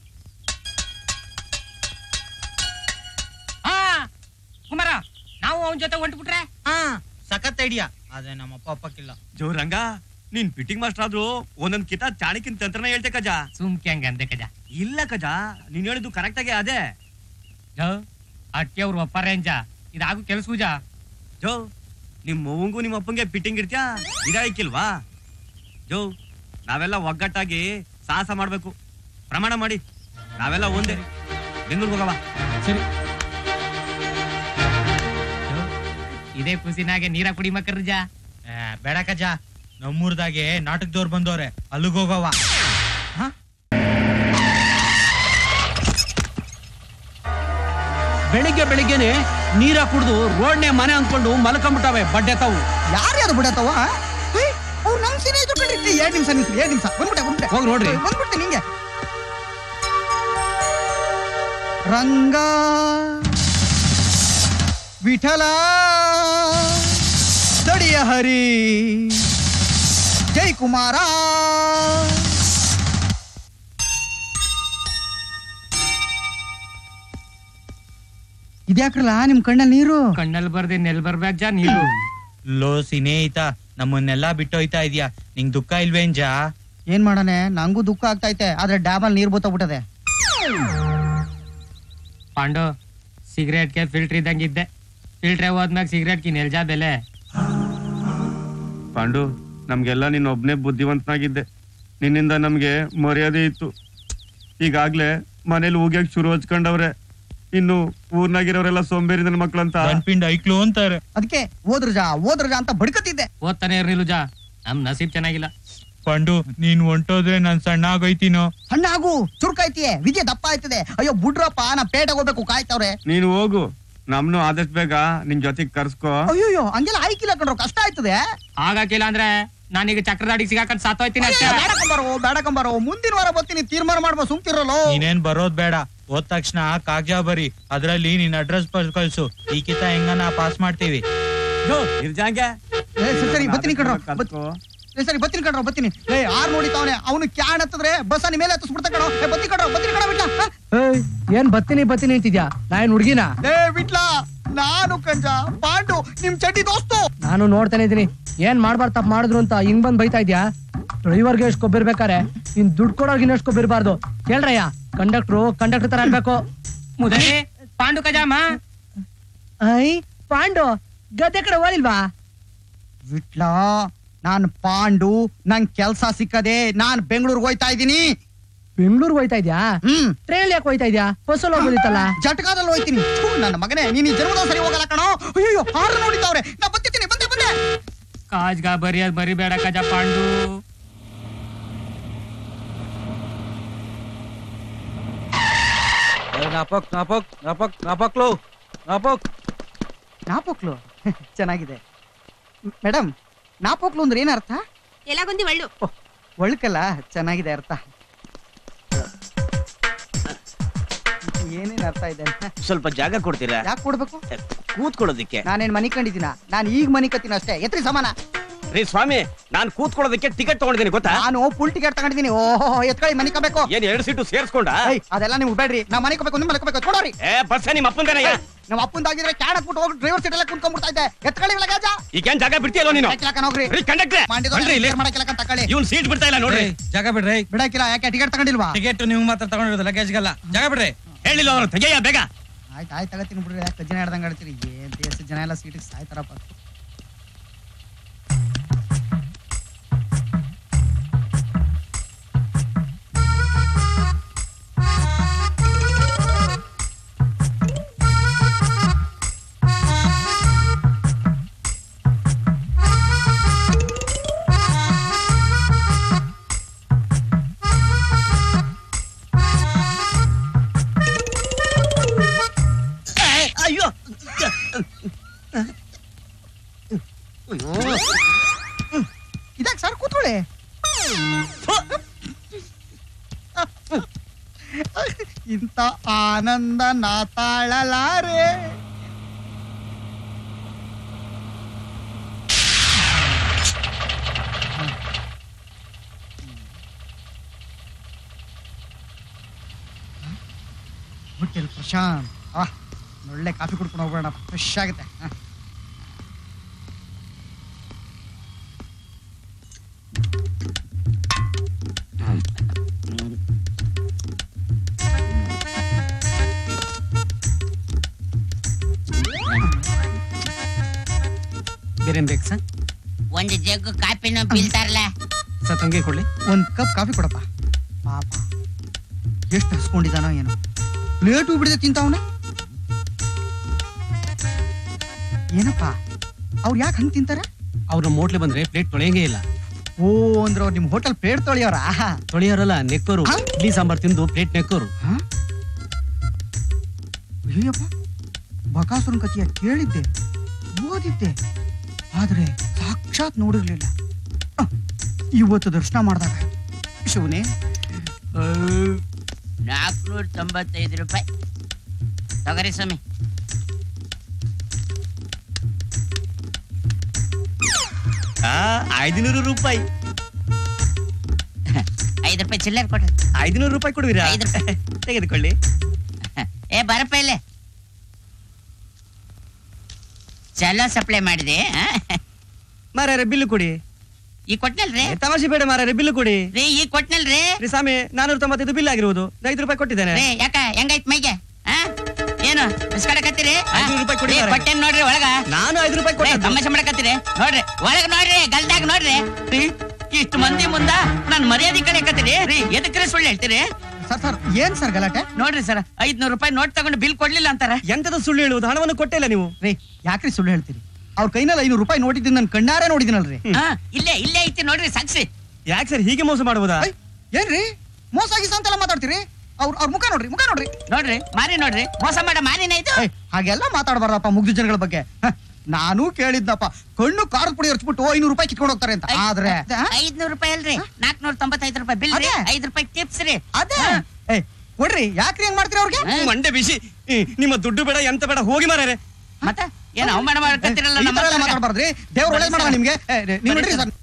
ಹಾ ಕುಮಾರ ನಾವು ಅವನ ಜೊತೆ ಹೊಂಟ್ಬಿಟ್ರೆ ಹಾ ಸಖತ್ ಐಡಿಯಾ ಆದ್ರೆ ನಮ್ಮ ಅಪ್ಪ ಅಪ್ಪಕ್ಕಿಲ್ಲ ಜೋರಂಗ ನೀನ್ ಫಿಟ್ಟಿಂಗ್ ಮಾಸ್ಟರ್ ಆದ್ರೂ ಒಂದೊಂದ್ ಕಿತ ಚಾಣಕ್ಯನ್ ತಂತ್ರನ ಹೇಳ್ತೆ ಕಜ ಸುಮ್ಕೆ ಹಂಗ ಅಂದೆ ಕಜ ಇಲ್ಲ ಕಜ ನೀನ್ ಹೇಳಿದ್ದು ಕರೆಕ್ಟ್ ಆಗಿ ಅದೇ ಜೋ ಅಟ್ಟಿ ಅವ್ರು ಒಪ್ಪಾರೇಂಜ ಇದಾಗು ಕೆಲ್ಸ ಜಾ ಜೋ ನಿಮ್ ಮಗುಂಗು ನಿಮ್ಮ ಅಪ್ಪಂಗೆ ಫಿಟ್ಟಿಂಗ್ ಇರ್ತ್ಯಾ ಇದಾಯ್ಕಿಲ್ವಾ ಜೋ ನಾವೆಲ್ಲ ಒಗ್ಗಟ್ಟಾಗಿ ಸಾಹಸ ಮಾಡ್ಬೇಕು ಪ್ರಮಾಣ ಮಾಡಿ ನಾವೆಲ್ಲ ಒಂದೇ ಬೆಂಗಳೂರಿಗೆ ಹೋಗವ ಸರಿ ಜೋ, ಇದೇ ಖುಷಿನಾಗೆ ನೀರ ಕುಡಿ ಮಕ್ಕರ್ಜ ಏ, ಬೇಡ ಕಜ ನಮ್ಮೂರ್ದಾಗೆ ನಾಟಕದವ್ರು ಬಂದವ್ರೆ ಅಲ್ಲಿಗೋಗವ ಬೆಳಿಗ್ಗೆ ಬೆಳಿಗ್ಗೆನೆ ನೀರ ಕುಡ್ದು ರೋಡ್ನೆ ಮನೆ ಅಂದ್ಕೊಂಡು ಮಲ್ಕೊಂಡ್ಬಿಟ್ಟವೆ ಬಡ್ಡೆ ತಾವು ಯಾರ್ಯಾರು ಬಿಡತ್ತವ ಅವ್ರು ನಮ್ ಸಿನೇಜ್ ಕಣ್ರಿ ಎರಡ್ ನಿಮಿಷ ನಿಮಿಷ ಎರಡ್ ನಿಮಿಷ ಬಂದ್ಬಿಟ್ಟೆ ಬಂದ್ಬಿಟ್ಟೆ ಹೋಗ್ ನೋಡ್ರಿ. ಬಂದ್ಬಿಡ್ತೀನಿ ನಿಂಗೆ ರಂಗ ವಿಠಲ ದಡಿಯ ಹರಿ ಜೈ ಕುಮಾರ ಇದ್ಯಾಕ್ರಲ್ಲ ನಿಮ್ ಕಣ್ಣಲ್ಲಿ ನೀರು ಕಣ್ಣಲ್ಲಿ ಬರ್ದೆ ನೆಲ್ ಬರ್ಬೇಕ ಜಾ ನೀರು ಲೋ ಸಿನೇಹಿತ ನಮ್ಮನ್ನೆಲ್ಲಾ ಬಿಟ್ಟೋಯ್ತಾ ಇದೀಯಾ ನಿಂಗ್ ದುಃಖ ಇಲ್ವೇಂಜಾ ಏನ್ ಮಾಡಾನೆ ನಂಗೂ ದುಃಖ ಆಗ್ತೈತೆ ಆದ್ರೆ ಡ್ಯಾಬಲ್ ನೀರ್ ಬೋತೋಗ್ಬಿಟ್ಟದೆ ಪಾಂಡು ಸಿಗರೇಟ್ಗೆ ಫಿಲ್ಟರ್ ಇದ್ದಂಗಿದ್ದೆ ಫಿಲ್ಟ್ರೆ ಹೋದ್ಮ್ಯಾಗ ಸಿಗರೇಟ್ಗೆ ನೆಲ್ಜಾ ಬೆಲೆ ಪಾಂಡು ನಮ್ಗೆಲ್ಲ ನೀನ್ ಒಬ್ನೇ ಬುದ್ಧಿವಂತನಾಗಿದ್ದೆ ನಿನ್ನಿಂದ ನಮ್ಗೆ ಮರ್ಯಾದೆ ಇತ್ತು ಈಗಾಗ್ಲೇ ಮನೇಲಿ ಹೋಗ್ಯಾಕ್ ಶುರು ಹಚ್ಕೊಂಡವ್ರೆ ಇನ್ನು ಊರ್ನಾಗಿರೋರೆಲ್ಲ ಸೋಂಬೇರಿ ನನ್ನ ಮಕ್ಳಂತ ಪಿಂಡ್ ಐಕ್ಲು ಅಂತಾರೆ ಅದಕ್ಕೆ ಓದ್ರಜಾ ಓದ್ರಜಾ ಅಂತ ಬಡ್ಕತ್ತಿದ್ದೆ ಓದ್ತಾನೆ ಇರ್ನಿಲ್ಲ ಜಾ ನಮ್ ನಸೀಬ್ ಚೆನ್ನಾಗಿಲ್ಲ ಪಂಡು ನೀನ್ ಹೊಂಟೋದ್ರೆ ನಾನ್ ಸಣ್ಣ ಆಗೋಯ್ತೀನೋ ಹಣ್ಣ ಆಗು ಚುರುಕಾಯ್ತಿಯೇ ವಿದ್ಯೆ ದಪ್ಪ ಆಯ್ತದೆ ಅಯ್ಯೋ ಬುಡ್ರಪ್ಪ ನಾ ಪೇಟೆಗೆ ಹೋಗ್ಬೇಕು ಕಾಯ್ತವ್ರೆ ನೀನು ಹೋಗು ನಮ್ನು ಆದಷ್ಟು ಬೇಗ ನಿನ್ ಜೊತೆಗ್ ಕರ್ಸ್ಕೋ ಅಯ್ಯೋ ಹಂಗೆಲ್ಲ ಆಯ್ಕಿಲ್ಲ ಕಣ್ರು ಕಷ್ಟ ಆಯ್ತದೆ ಆಗಾಕಿಲ್ಲ ಅಂದ್ರೆ ನಾನೀಗ ಚಕ್ರದಾಡಿಗೆ ಸಿಗಾಕೊಂಡ್ ಸಾತೋಯ್ತೀನಿ ಅಷ್ಟೇ ಬೇಡಕಂಬಾರೋ ಬೇಡಕಂಬಾರೋ ಮುಂದಿನ ವಾರ ಬರ್ತೀನಿ ತೀರ್ಮಾನ ಮಾಡ್ಬೋ ಸುಮ್ತಿರಲ್ಲೋ ನೀನೇನ್ ಬರೋದ್ ಬೇಡ ಹೋದ ತಕ್ಷಣ ಕಾಗ್ಜ ಬರಿ ಅದ್ರಲ್ಲಿ ನಿನ್ ಅಡ್ರೆಸ್ ಕಳ್ಸು ಈ ಕಿತ ಹೆಂಗನ ಪಾಸ್ ಮಾಡ್ತೀವಿ ನಿರ್ಜಾಂಗೆ ಏ, ಸರಿ ಸರಿ ಬತ್ತೀನಿ ಕಣ್ರು ಬತ್- ಏ, ಸರಿ ಬತ್ತೀನಿ ಕಣ್ರು ಬತ್ತೀನಿ ಏ ಆರ್ ನೋಡಿತಾವನೆ ಅವನು ಕ್ಯಾನ್ ಹತ್ತದ್ರೆ ಬಸ್ ನಿಮ್ಮ ಮೇಲೆ ಹತ್ತಿಸ್ಬಿಡ್ತಾ ಕಣೋ ಏ ಬತ್ತಿ ಕಣ್ರು ಬತ್ತೀನಿ ಕಣ ಬಿಟ್ಲ ಏನ್ ಬತ್ತೀನಿ ಬತ್ತೀನಿ ಅಂತಿದ್ಯಾ ನಾ ಏನ್ ಹುಡ್ಗಿನ ಏ ಬಿಟ್ಲ ನಾನು ಕಂಜ ಪಾಂಡು ನಿಮ್ ಚಡ್ಡಿ ದೋಸ್ತು ನಾನು ನೋಡ್ತಾನೆ ಇದೀನಿ ಏನ್ ಮಾಡ್ಬಾರ್ದು ತಪ್ಪು ಮಾಡಿದ್ರು ಅಂತ ಹಿಂಗ್ ಬಂದ್ ಬೈತಾ ಇದ್ಯಾ ಡ್ರೈವರ್ಗೆ ಎಷ್ಟು ಕೊಬ್ಬಿರ್ಬೇಕಾರೆ ಇನ್ ದುಡ್ಡು ಕೊಡೋರ್ಗೆ ಇನ್ನಷ್ಟು ಕೊಬ್ಬಿರ್ಬಾರ್ದು ಕೇಳ್ರಯ್ಯ ಕಂಡಕ್ಟ್ರು ಕಂಡಕ್ಟರ್ ತರ ಇರ್ಬೇಕು ಮುದಲಿ ಪಾಂಡು ಕಜಾಮ ಐ ಪಾಂಡು ಗದ್ದೆ ಕಡೆ ಹೋಲಿಲ್ವಾ ವಿಟ್ಲ ನಾನ್ ಪಾಂಡು ನಂಗ್ ಕೆಲ್ಸ ಸಿಕ್ಕದೆ ನಾನ್ ಬೆಂಗಳೂರಿಗೆ ಹೋಯ್ತಾ ಇದೀನಿ ಬೆಂಗಳೂರು ಹೋಯ್ತಾ ಇದ್ಯಾ ಹ್ಮ್ ಟ್ರೈನ್ ಯಾಕೆ ಹೋಯ್ತಾ ಇದ್ಯಾ ಬಸ್ಸಲ್ಲಿ ಹೋಗೋದಿತ್ತಲ್ಲ ಜಟಕಾದಲ್ಲಿ ಹೋಯ್ತೀನಿ ಥು, ನನ್ನ ಮಗನೇ ನೀನ್ ಈ ಜನ್ಮದ ಸರಿ ಹೋಗಲ್ಲ ಕಣೋ ಅಯ್ಯೋ ಹಾರು ನೋಡಿತಾವ್ರೆ ನಾ ಬತ್ತಿದ್ದೀನಿ ಬಂದೆ ಬಂದೆ ಕಾಜ್ಗ ಬರಿಯದ್ ಬರಿಬೇಡ ಕಜ ಪಾಂಡು ನಾಪಕ್ ನಾಪಕ್ ನಾಪಕ್ ನಾಪಕ್ಲು ನಾಪೋಕ್ಲು ಚೆನ್ನಾಗಿದೆ ಮೇಡಮ್ ನಾಪೋಕ್ಲು ಅಂದ್ರೆ ಏನರ್ಥ ಎಲಾಗೊಂದಿ ಒಳ್ಳು ಒಳ್ಕಲ್ಲ ಚೆನ್ನಾಗಿದೆ ಅರ್ಥ ಏನೇನ್ ಅರ್ಥ ಇದೆ ಸ್ವಲ್ಪ ಜಾಗ ಕೊಡ್ತೀರಾ ಯಾಕೆ ಕೊಡ್ಬೇಕು ಕೂತ್ಕೊಳ್ಳೋದಿಕ್ಕೆ ನಾನೇನ್ ಮನಿ ಕಂಡಿದ್ದೀನ ನಾನು ಈಗ ಮನಿ ಕತ್ತೀನಿ ಅಷ್ಟೇ ಎತ್ರಿ ಸಮಾನ ರೀ ಸ್ವಾಮಿ ನಾನ್ ಕೂತ್ಕೊಳ್ಳೋದಕ್ಕೆ ಟಿಕೆಟ್ ತಗೊಂಡಿದ್ದೀನಿ ಗೊತ್ತಾ ನಾನು ಫುಲ್ ಟಿಕೆಟ್ ತಗೊಂಡಿದ್ದೀನಿ ಓಹೋ ಎತ್ಕೊಳ್ಳಿ ಮನಿ ಕಬೇಕು ಏನ್ ಎರಡು ಸೀಟು ಸೇರ್ಸ್ಕೊಂಡ ಅದೆಲ್ಲ ನೀವು ಬೇಡ್ರಿ ನಾ ಮನೆ ಕಬೇಕು ನಿಮ್ಮ ಮನೆ ಕಬೇಕು ಕೊಡೋರಿ ಏ ಬಸ್ ನಿಮ್ಮ ಅಪ್ಪಂದೇನಯ್ಯ ನಮ್ಮ ಅಪ್ಪಂದಾಗಿದ್ರೆ ಕ್ಯಾಡ್ ಹಾಕ್ಬಿಟ್ಟು ಹೋಗಿ ಡ್ರೈವರ್ ಸೀಟ್ ಎಲ್ಲ ಕುಂತ್ಕೊಂಡ್ಬಿಡ್ತಾ ಇದ್ದೆ ಎತ್ಕೊಳ್ಳಿ ಲಗೇಜ ಈಗೇನ್ ಜಾಗ ಬಿಡ್ತೀಯಲ್ಲ ನೀನು ಹೋಗ್ರಿ ರೀ ಕಂಡಕ್ಟ್ರೆ ಬನ್ರಿ ಇಲ್ಲಿ ಮಾಡಕ್ಕಿಲ್ಲ ತಕೊಳ್ಳಿ ಇವ್ನ್ ಸೀಟ್ ಬಿಡ್ತಾ ಇಲ್ಲ ನೋಡ್ರಿ ಜಾಗ ಬಿಡ್ರಿ ಬಿಡಕ್ಕಿಲ್ಲ ಯಾಕೆ ಟಿಕೆಟ್ ತಗೊಂಡಿಲ್ವಾ ಟಿಕೆಟ್ ನೀವು ಮಾತ್ರ ತಗೊಂಡಿರೋದು ಲಗೇಜ್ಗೆಲ್ಲ ಜಾಗ ಬಿಡ್ರಿ ಹೇಳಿಲ್ಲ ಅವ್ರು ತೆಗೆಯ ಬೇಗ ಆಯ್ತು ಆಯ್ತು ತಗತ್ತೀನಿ ಬಿಡ್ರಿ ಯಾಕೆ ಜನ ಹಿಡ್ದಂಗೆ ಆಡ್ತೀರಿ ಏನ್ ದೇಶ ಜನ ಎಲ್ಲ ಸೀಟಿಗೆ ಸಾಯ್ತಾರಪ್ಪ ಅಯ್ಯೋ ಇದಾಕ್ ಸರ್ ಕೂತ್ಕೊಳ್ಳಿ ಇಂಥ ಆನಂದ ನಾ ತಾಳಲಾರೆ ಹೋಟೆಲ್ ಪ್ರಶಾಂತ್ ಆ ಒಳ್ಳೆ ಕಾಫಿ ಕುಡ್ಕೊಂಡು ಹೋಗೋಣ ಫ್ರೆಶ್ ಆಗುತ್ತೆ ಹ. ಬೇರೆ ಬೇಕು ಸರ್ ಒಂದು ಜಗ್ಗು ಕಾಪಿನೂ ಬೀಳ್ತಾರಲ್ಲ ಸರ್ ತಂಗಿ ಕೊಡ್ಲಿ ಒಂದ್ ಕಪ್ ಕಾಫಿ ಕೊಡಪ್ಪ ಪಾಪ ಎಷ್ಟು ಹಸ್ಕೊಂಡಿದಾನೋ ಏನೋ ಪ್ಲೇಟು ಬಿಡದೆ ತಿಂತಾವನೆ ಏನಪ್ಪ ಅವ್ರು ಯಾಕೆ ಹಂಗ್ ತಿಂತಾರೆ ಅವ್ರ ಮೋಟ್ಲೆ ಬಂದ್ರೆ ಪ್ಲೇಟ್ ತೊಳೆಯಂಗೇ ಇಲ್ಲ ಓ ಅಂದ್ರೆ ಅವ್ರು ನಿಮ್ ಹೋಟೆಲ್ ಪ್ಲೇಟ್ ತೊಳೆಯೋರಾ ತೊಳೆಯೋರಲ್ಲ ನೆಕ್ಕೋರು ಇಡ್ಲಿ ಸಾಂಬಾರ್ ತಿಂದು ಪ್ಲೇಟ್ ನೆಕ್ಕೋರು ಅಯ್ಯಪ್ಪ ಬಕಾಸುರನ್ ಕಥೆಯ ಕೇಳಿದ್ದೆ ಓದಿದ್ದೆ ಆದ್ರೆ ಸಾಕ್ಷಾತ್ ನೋಡಿರ್ಲಿಲ್ಲ ಅಹ್, ಇವತ್ತು ದರ್ಶನ ಮಾಡಿದಾಗ ಶಿವನೇ ನಾಲ್ಕುನೂರ ತೊಂಬತ್ತೈದು ರೂಪಾಯಿ ತಗರಿ ಸ್ವಾಮಿ ಐದುನೂರು ರೂಪಾಯಿ ಐದು ರೂಪಾಯಿ ಚಿಲ್ಲರ್ ಕೊಡ್ರಿ ಐದುನೂರು ರೂಪಾಯಿ ಕೊಡುವಿರಾ ಐದು ರೂಪಾಯಿ ತೆಗೆದುಕೊಳ್ಳಿ ಏ ಬರಪ್ಪ ಇಲ್ಲೇ ಚಲೋ ಸಪ್ಲೈ ಮಾಡಿದೆ ಆ? ಮಾರ್ಯಾರ ಬಿಲ್ಲು ಕೊಡಿ ಈ ಕೊಟ್ನಲ್ರಿ ಏ, ತಮಾಷೆ ಬೇಡ ಮಾರ್ಯಾರ ಬಿಲ್ಲು ಕೊಡಿ ರೀ ಈ ಕೊಟ್ನಲ್ರಿ ರೀ ಸ್ವಾಮಿ ನಾನೂರ ತೊಂಬತ್ತೈದು ಬಿಲ್ ಆಗಿರುವುದು ಐದು ರೂಪಾಯಿ ಕೊಟ್ಟಿದ್ದೇನೆ ರೀ ಯಾಕ ಹೆಂಗೈತ್ ಮೈಗೆ ಆ? ಏನು ಬಿಸ್ಕಡಕತ್ತೀರಿ ಐದ್ನೂರು ರೂಪಾಯಿ ಕೊಡಿ ಮಾರ್ರೆ. ಕೊಟ್ಟೇನ್ ನೋಡ್ರಿ ಒಳಗ ನಾನು ಐದು ರೂಪಾಯಿ ಏ, ಕೊಟ್ಟದ್ದು. ತಮಾಷೆ ಮಾಡಕತ್ತೀರಿ ನೋಡ್ರಿ ಒಳಗ ನೋಡ್ರಿ ಗಲ್ದಾಗ ನೋಡ್ರಿ ರೀ ಇಷ್ಟು ಮಂದಿ ಮುಂದ ನಾನ್ ಮರ್ಯಾದೆ ಕಳಿಯಕತ್ತೀರಿ ರೀ ಎದಕ್ರಿ ಸುಳ್ಳು ಹೇಳ್ತೀರಿ ಸರ್ ಸರ್ ಏನ್ ಸರ್ ಗಲಾಟೆ ನೋಡ್ರಿ ಸರ್ ಐದ್ನೂರು ರೂಪಾಯಿ ನೋಟ್ ತಗೊಂಡು ಬಿಲ್ ಕೊಡ್ಲಿಲ್ಲ ಅಂತಾರ ಎಂತದ ಸುಳ್ಳು ಹೇಳುವುದು ಹಣವನ್ನು ಕೊಟ್ಟೇ ಇಲ್ಲ ನೀವು ರೀ ಯಾಕ್ರಿ ಸುಳ್ಳು ಹೇಳ್ತೀರಿ ಅವ್ರ ಕೈನಲ್ಲಿ ಐನೂರು ರೂಪಾಯಿ ನೋಟಿದ್ದೀನಿ ನನ್ನ ಕಣ್ಣಾರೆ ನೋಡಿದ್ದೀನಲ್ರಿ ಆ, ಇಲ್ಲೇ ಇಲ್ಲೇ ಐತಿ ನೋಡ್ರಿ ಸಾಕ್ಷಿ ಯಾಕೆ ಸರ್ ಹೀಗೆ ಮೋಸ ಮಾಡುವುದಾ ಐ, ಏನ್ರಿ ಮೋಸ ಗೀಸ ಅಂತೆಲ್ಲ ಮಾತಾಡ್ತೀರಿ ಅವ್ರ ಅವ್ರ ಮುಖ ನೋಡ್ರಿ ಮುಖ ನೋಡ್ರಿ ನೋಡ್ರಿ ಮಾರಿ ನೋಡ್ರಿ ಮೋಸ ಮಾಡ ಮಾರಿನ ಇದು ಏ, ಹಾಗೆಲ್ಲ ಮಾತಾಡಬಾರ್ದಪ್ಪ ಮುಗ್ಧ ಜನಗಳ ಬಗ್ಗೆ ಹ, ನಾನು ಕೇಳಿದ್ನಪ್ಪ ಕಣ್ಣು ಖಾರದ ಪುಡಿ ಹರ್ಚ್ಬಿಟ್ಟು ಐನೂರು ರೂಪಾಯಿ ಕಿತ್ಕೊಂಡು ಹೋಗ್ತಾರೆ ಅಂತ ಆದ್ರೆ ಐದ್ನೂರು ರೂಪಾಯಿ ಅಲ್ರಿ ನಾಲ್ಕನೂರ ತೊಂಬತ್ತೈದು ರೂಪಾಯಿ ಬಿಲ್ ರೀ ಅದೇ. ಐದು ರೂಪಾಯಿ ಟಿಪ್ಸ್ ರೀ ಅದೇ ಏ ಕೊಡ್ರಿ ಯಾಕ್ರಿ ಹೆಂಗ್ ಮಾಡ್ತೀರಿ ಅವ್ರಿಗೆ ಮಂಡೆ ಬಿಸಿ ಈ, ನಿಮ್ಮ ದುಡ್ಡು ಬೇಡ ಎಂತ ಬೇಡ ಹೋಗಿ ಮಾರ್ಯಾರೆ ಮತ್ತ ಏನ್ ಅವಮಾನ ಮಾಡ್ಕತ್ತಿರಲ್ಲ ಈ ನಮ್ಮ ತರ ಎಲ್ಲ ಹತ್ರ? ಮಾತಾಡ್ಬಾರ್ದ್ರಿ ದೇವ್ರ ಒಳ್ಳೇದ್ ಮಾಡಲ್ಲ ನಿಮ್ಗೆ ಏ, ಏ, ನೀವ್ ನಡೀರಿ ಸರ್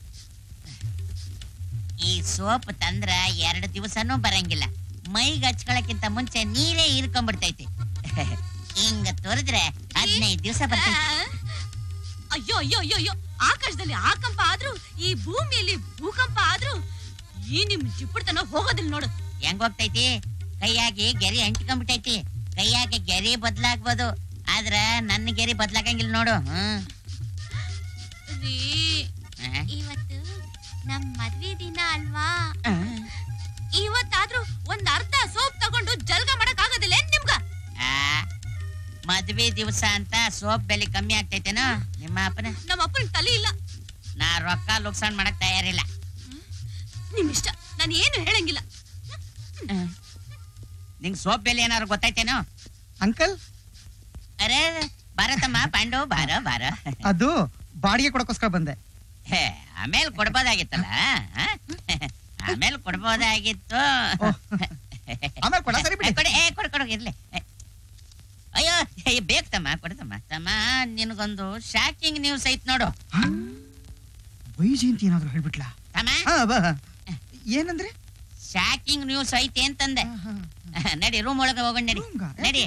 ಈ ಸೋಪ್ ತಂದ್ರ ಎರಡು ದಿವಸನೂ ಬರಂಗಿಲ್ಲ ಮೈಗೆ ಹಚ್ಕೊಳಕ್ಕಿಂತ ಮುಂಚೆ ನೀರೇ ಹೀರ್ಕೊಂಡ್ಬಿಡ್ತೈತಿ ಹಿಂಗ ತೋರಿದ್ರೆ ಹದಿನೈದು ದಿವಸ ಬರ್ತೈತಿ ಅಯ್ಯೋ ಅಯ್ಯೋ ಅಯ್ಯೋ ಅಯ್ಯೋ ಆಕಾಶದಲ್ಲಿ ಆಕಂಪ ಆದ್ರೂ ಈ ಭೂಮಿಯಲ್ಲಿ ಭೂಕಂಪ ಆದ್ರೂ ಈ ನಿಮ್ ಜಿಪ್ಪಡ್ತನ ಹೋಗೋದಿಲ್ಲ ನೋಡು ಹೆಂಗ್ ಹೋಗ್ತೈತಿ ಕೈಯಾಗಿ ಗೆರಿ ಅಂಟ್ಕೊಂಡ್ಬಿಟ್ಟೈತಿ ಕೈಯಾಗಿ ಗೆರಿ ಬದ್ಲಾಗ್ಬೋದು ಆದ್ರ ನನ್ನ ಗೆರಿ ಬದ್ಲಾಗಂಗಿಲ್ಲ ನೋಡು ಹ್ಮ್ ರೀ ಆ? ಇವತ್ತು ನಮ್ ಮದ್ವೆ ದಿನ ಅಲ್ವಾ ಆ? ಇವತ್ತಾದ್ರೂ ಒಂದ್ ಅರ್ಧ ಸೋಪ್ ತಗೊಂಡು ಜಲ್ಗ ಮಾಡಕ್ ಆಗೋದಿಲ್ಲ ಏನ್ ನಿಮ್ಗ ಆ, ಮದ್ವೆ ದಿವಸ ಅಂತ ಸೋಪ್ ಬೆಲೆ ಕಮ್ಮಿ ಆಗ್ತೈತೇನೋ ನಿಮ್ಮ ಅಪ್ಪನ ನಮ್ಮ ಅಪ್ಪನ ತಲೆ ಇಲ್ಲ ನಾ ರೊಕ್ಕ ಲುಕ್ಸಾನ್ ಮಾಡಕ್ ತಯಾರಿಲ್ಲ ನಿಮ್ ಇಷ್ಟ ನಾನು ಏನು ಹೇಳಂಗಿಲ್ಲ ನಿಂಗ್ ಸೋಪ್ ಬೆಲೆ ಏನಾದ್ರು ಗೊತ್ತೈತೇನೋ ಅಂಕಲ್ ಅರೆ ಬಾರತಮ್ಮ ಪಾಂಡು ಬಾರೋ ಬಾರೋ ಅದು ಬಾಡಿಗೆ ಕೊಡಕ್ಕೋಸ್ಕರ ಬಂದೆ ಹೇ, ಆಮೇಲ್ ಕೊಡ್ಬೋದಾಗಿತ್ತಲ್ಲ ಆ? ಆಮೇಲ್ ಕೊಡ್ಬೋದಾಗಿತ್ತು ಆಮೇಲೆ ಕೊಡ ಸರಿ ಬಿಡಿ ಕೊಡಿ ಏ ಕೊಡು ಕೊಡು ಇರ್ಲಿ ಏ. ಅಯ್ಯೋ ಏ, ಬೇಕ್ ತಮ್ಮ ಕೊಡ್ತಮ್ಮ ತಮ್ಮ ನಿನಗೊಂದು ಶಾಕಿಂಗ್ ನ್ಯೂಸ್ ಐತ್ ನೋಡು ವೈಜಯಂತಿ ಏನಾದ್ರು ಹೇಳ್ಬಿಟ್ಲಾ ತಮ್ಮ ಹಾ, ಬಾ. ಏನಂದ್ರೆ ಶಾಕಿಂಗ್ ನ್ಯೂಸ್ ಐತೆ ಅಂತಂದೆ ನಡಿ ರೂಮ್ ಒಳಗೆ ಹೋಗೋಣ ನಡಿ ನಡಿ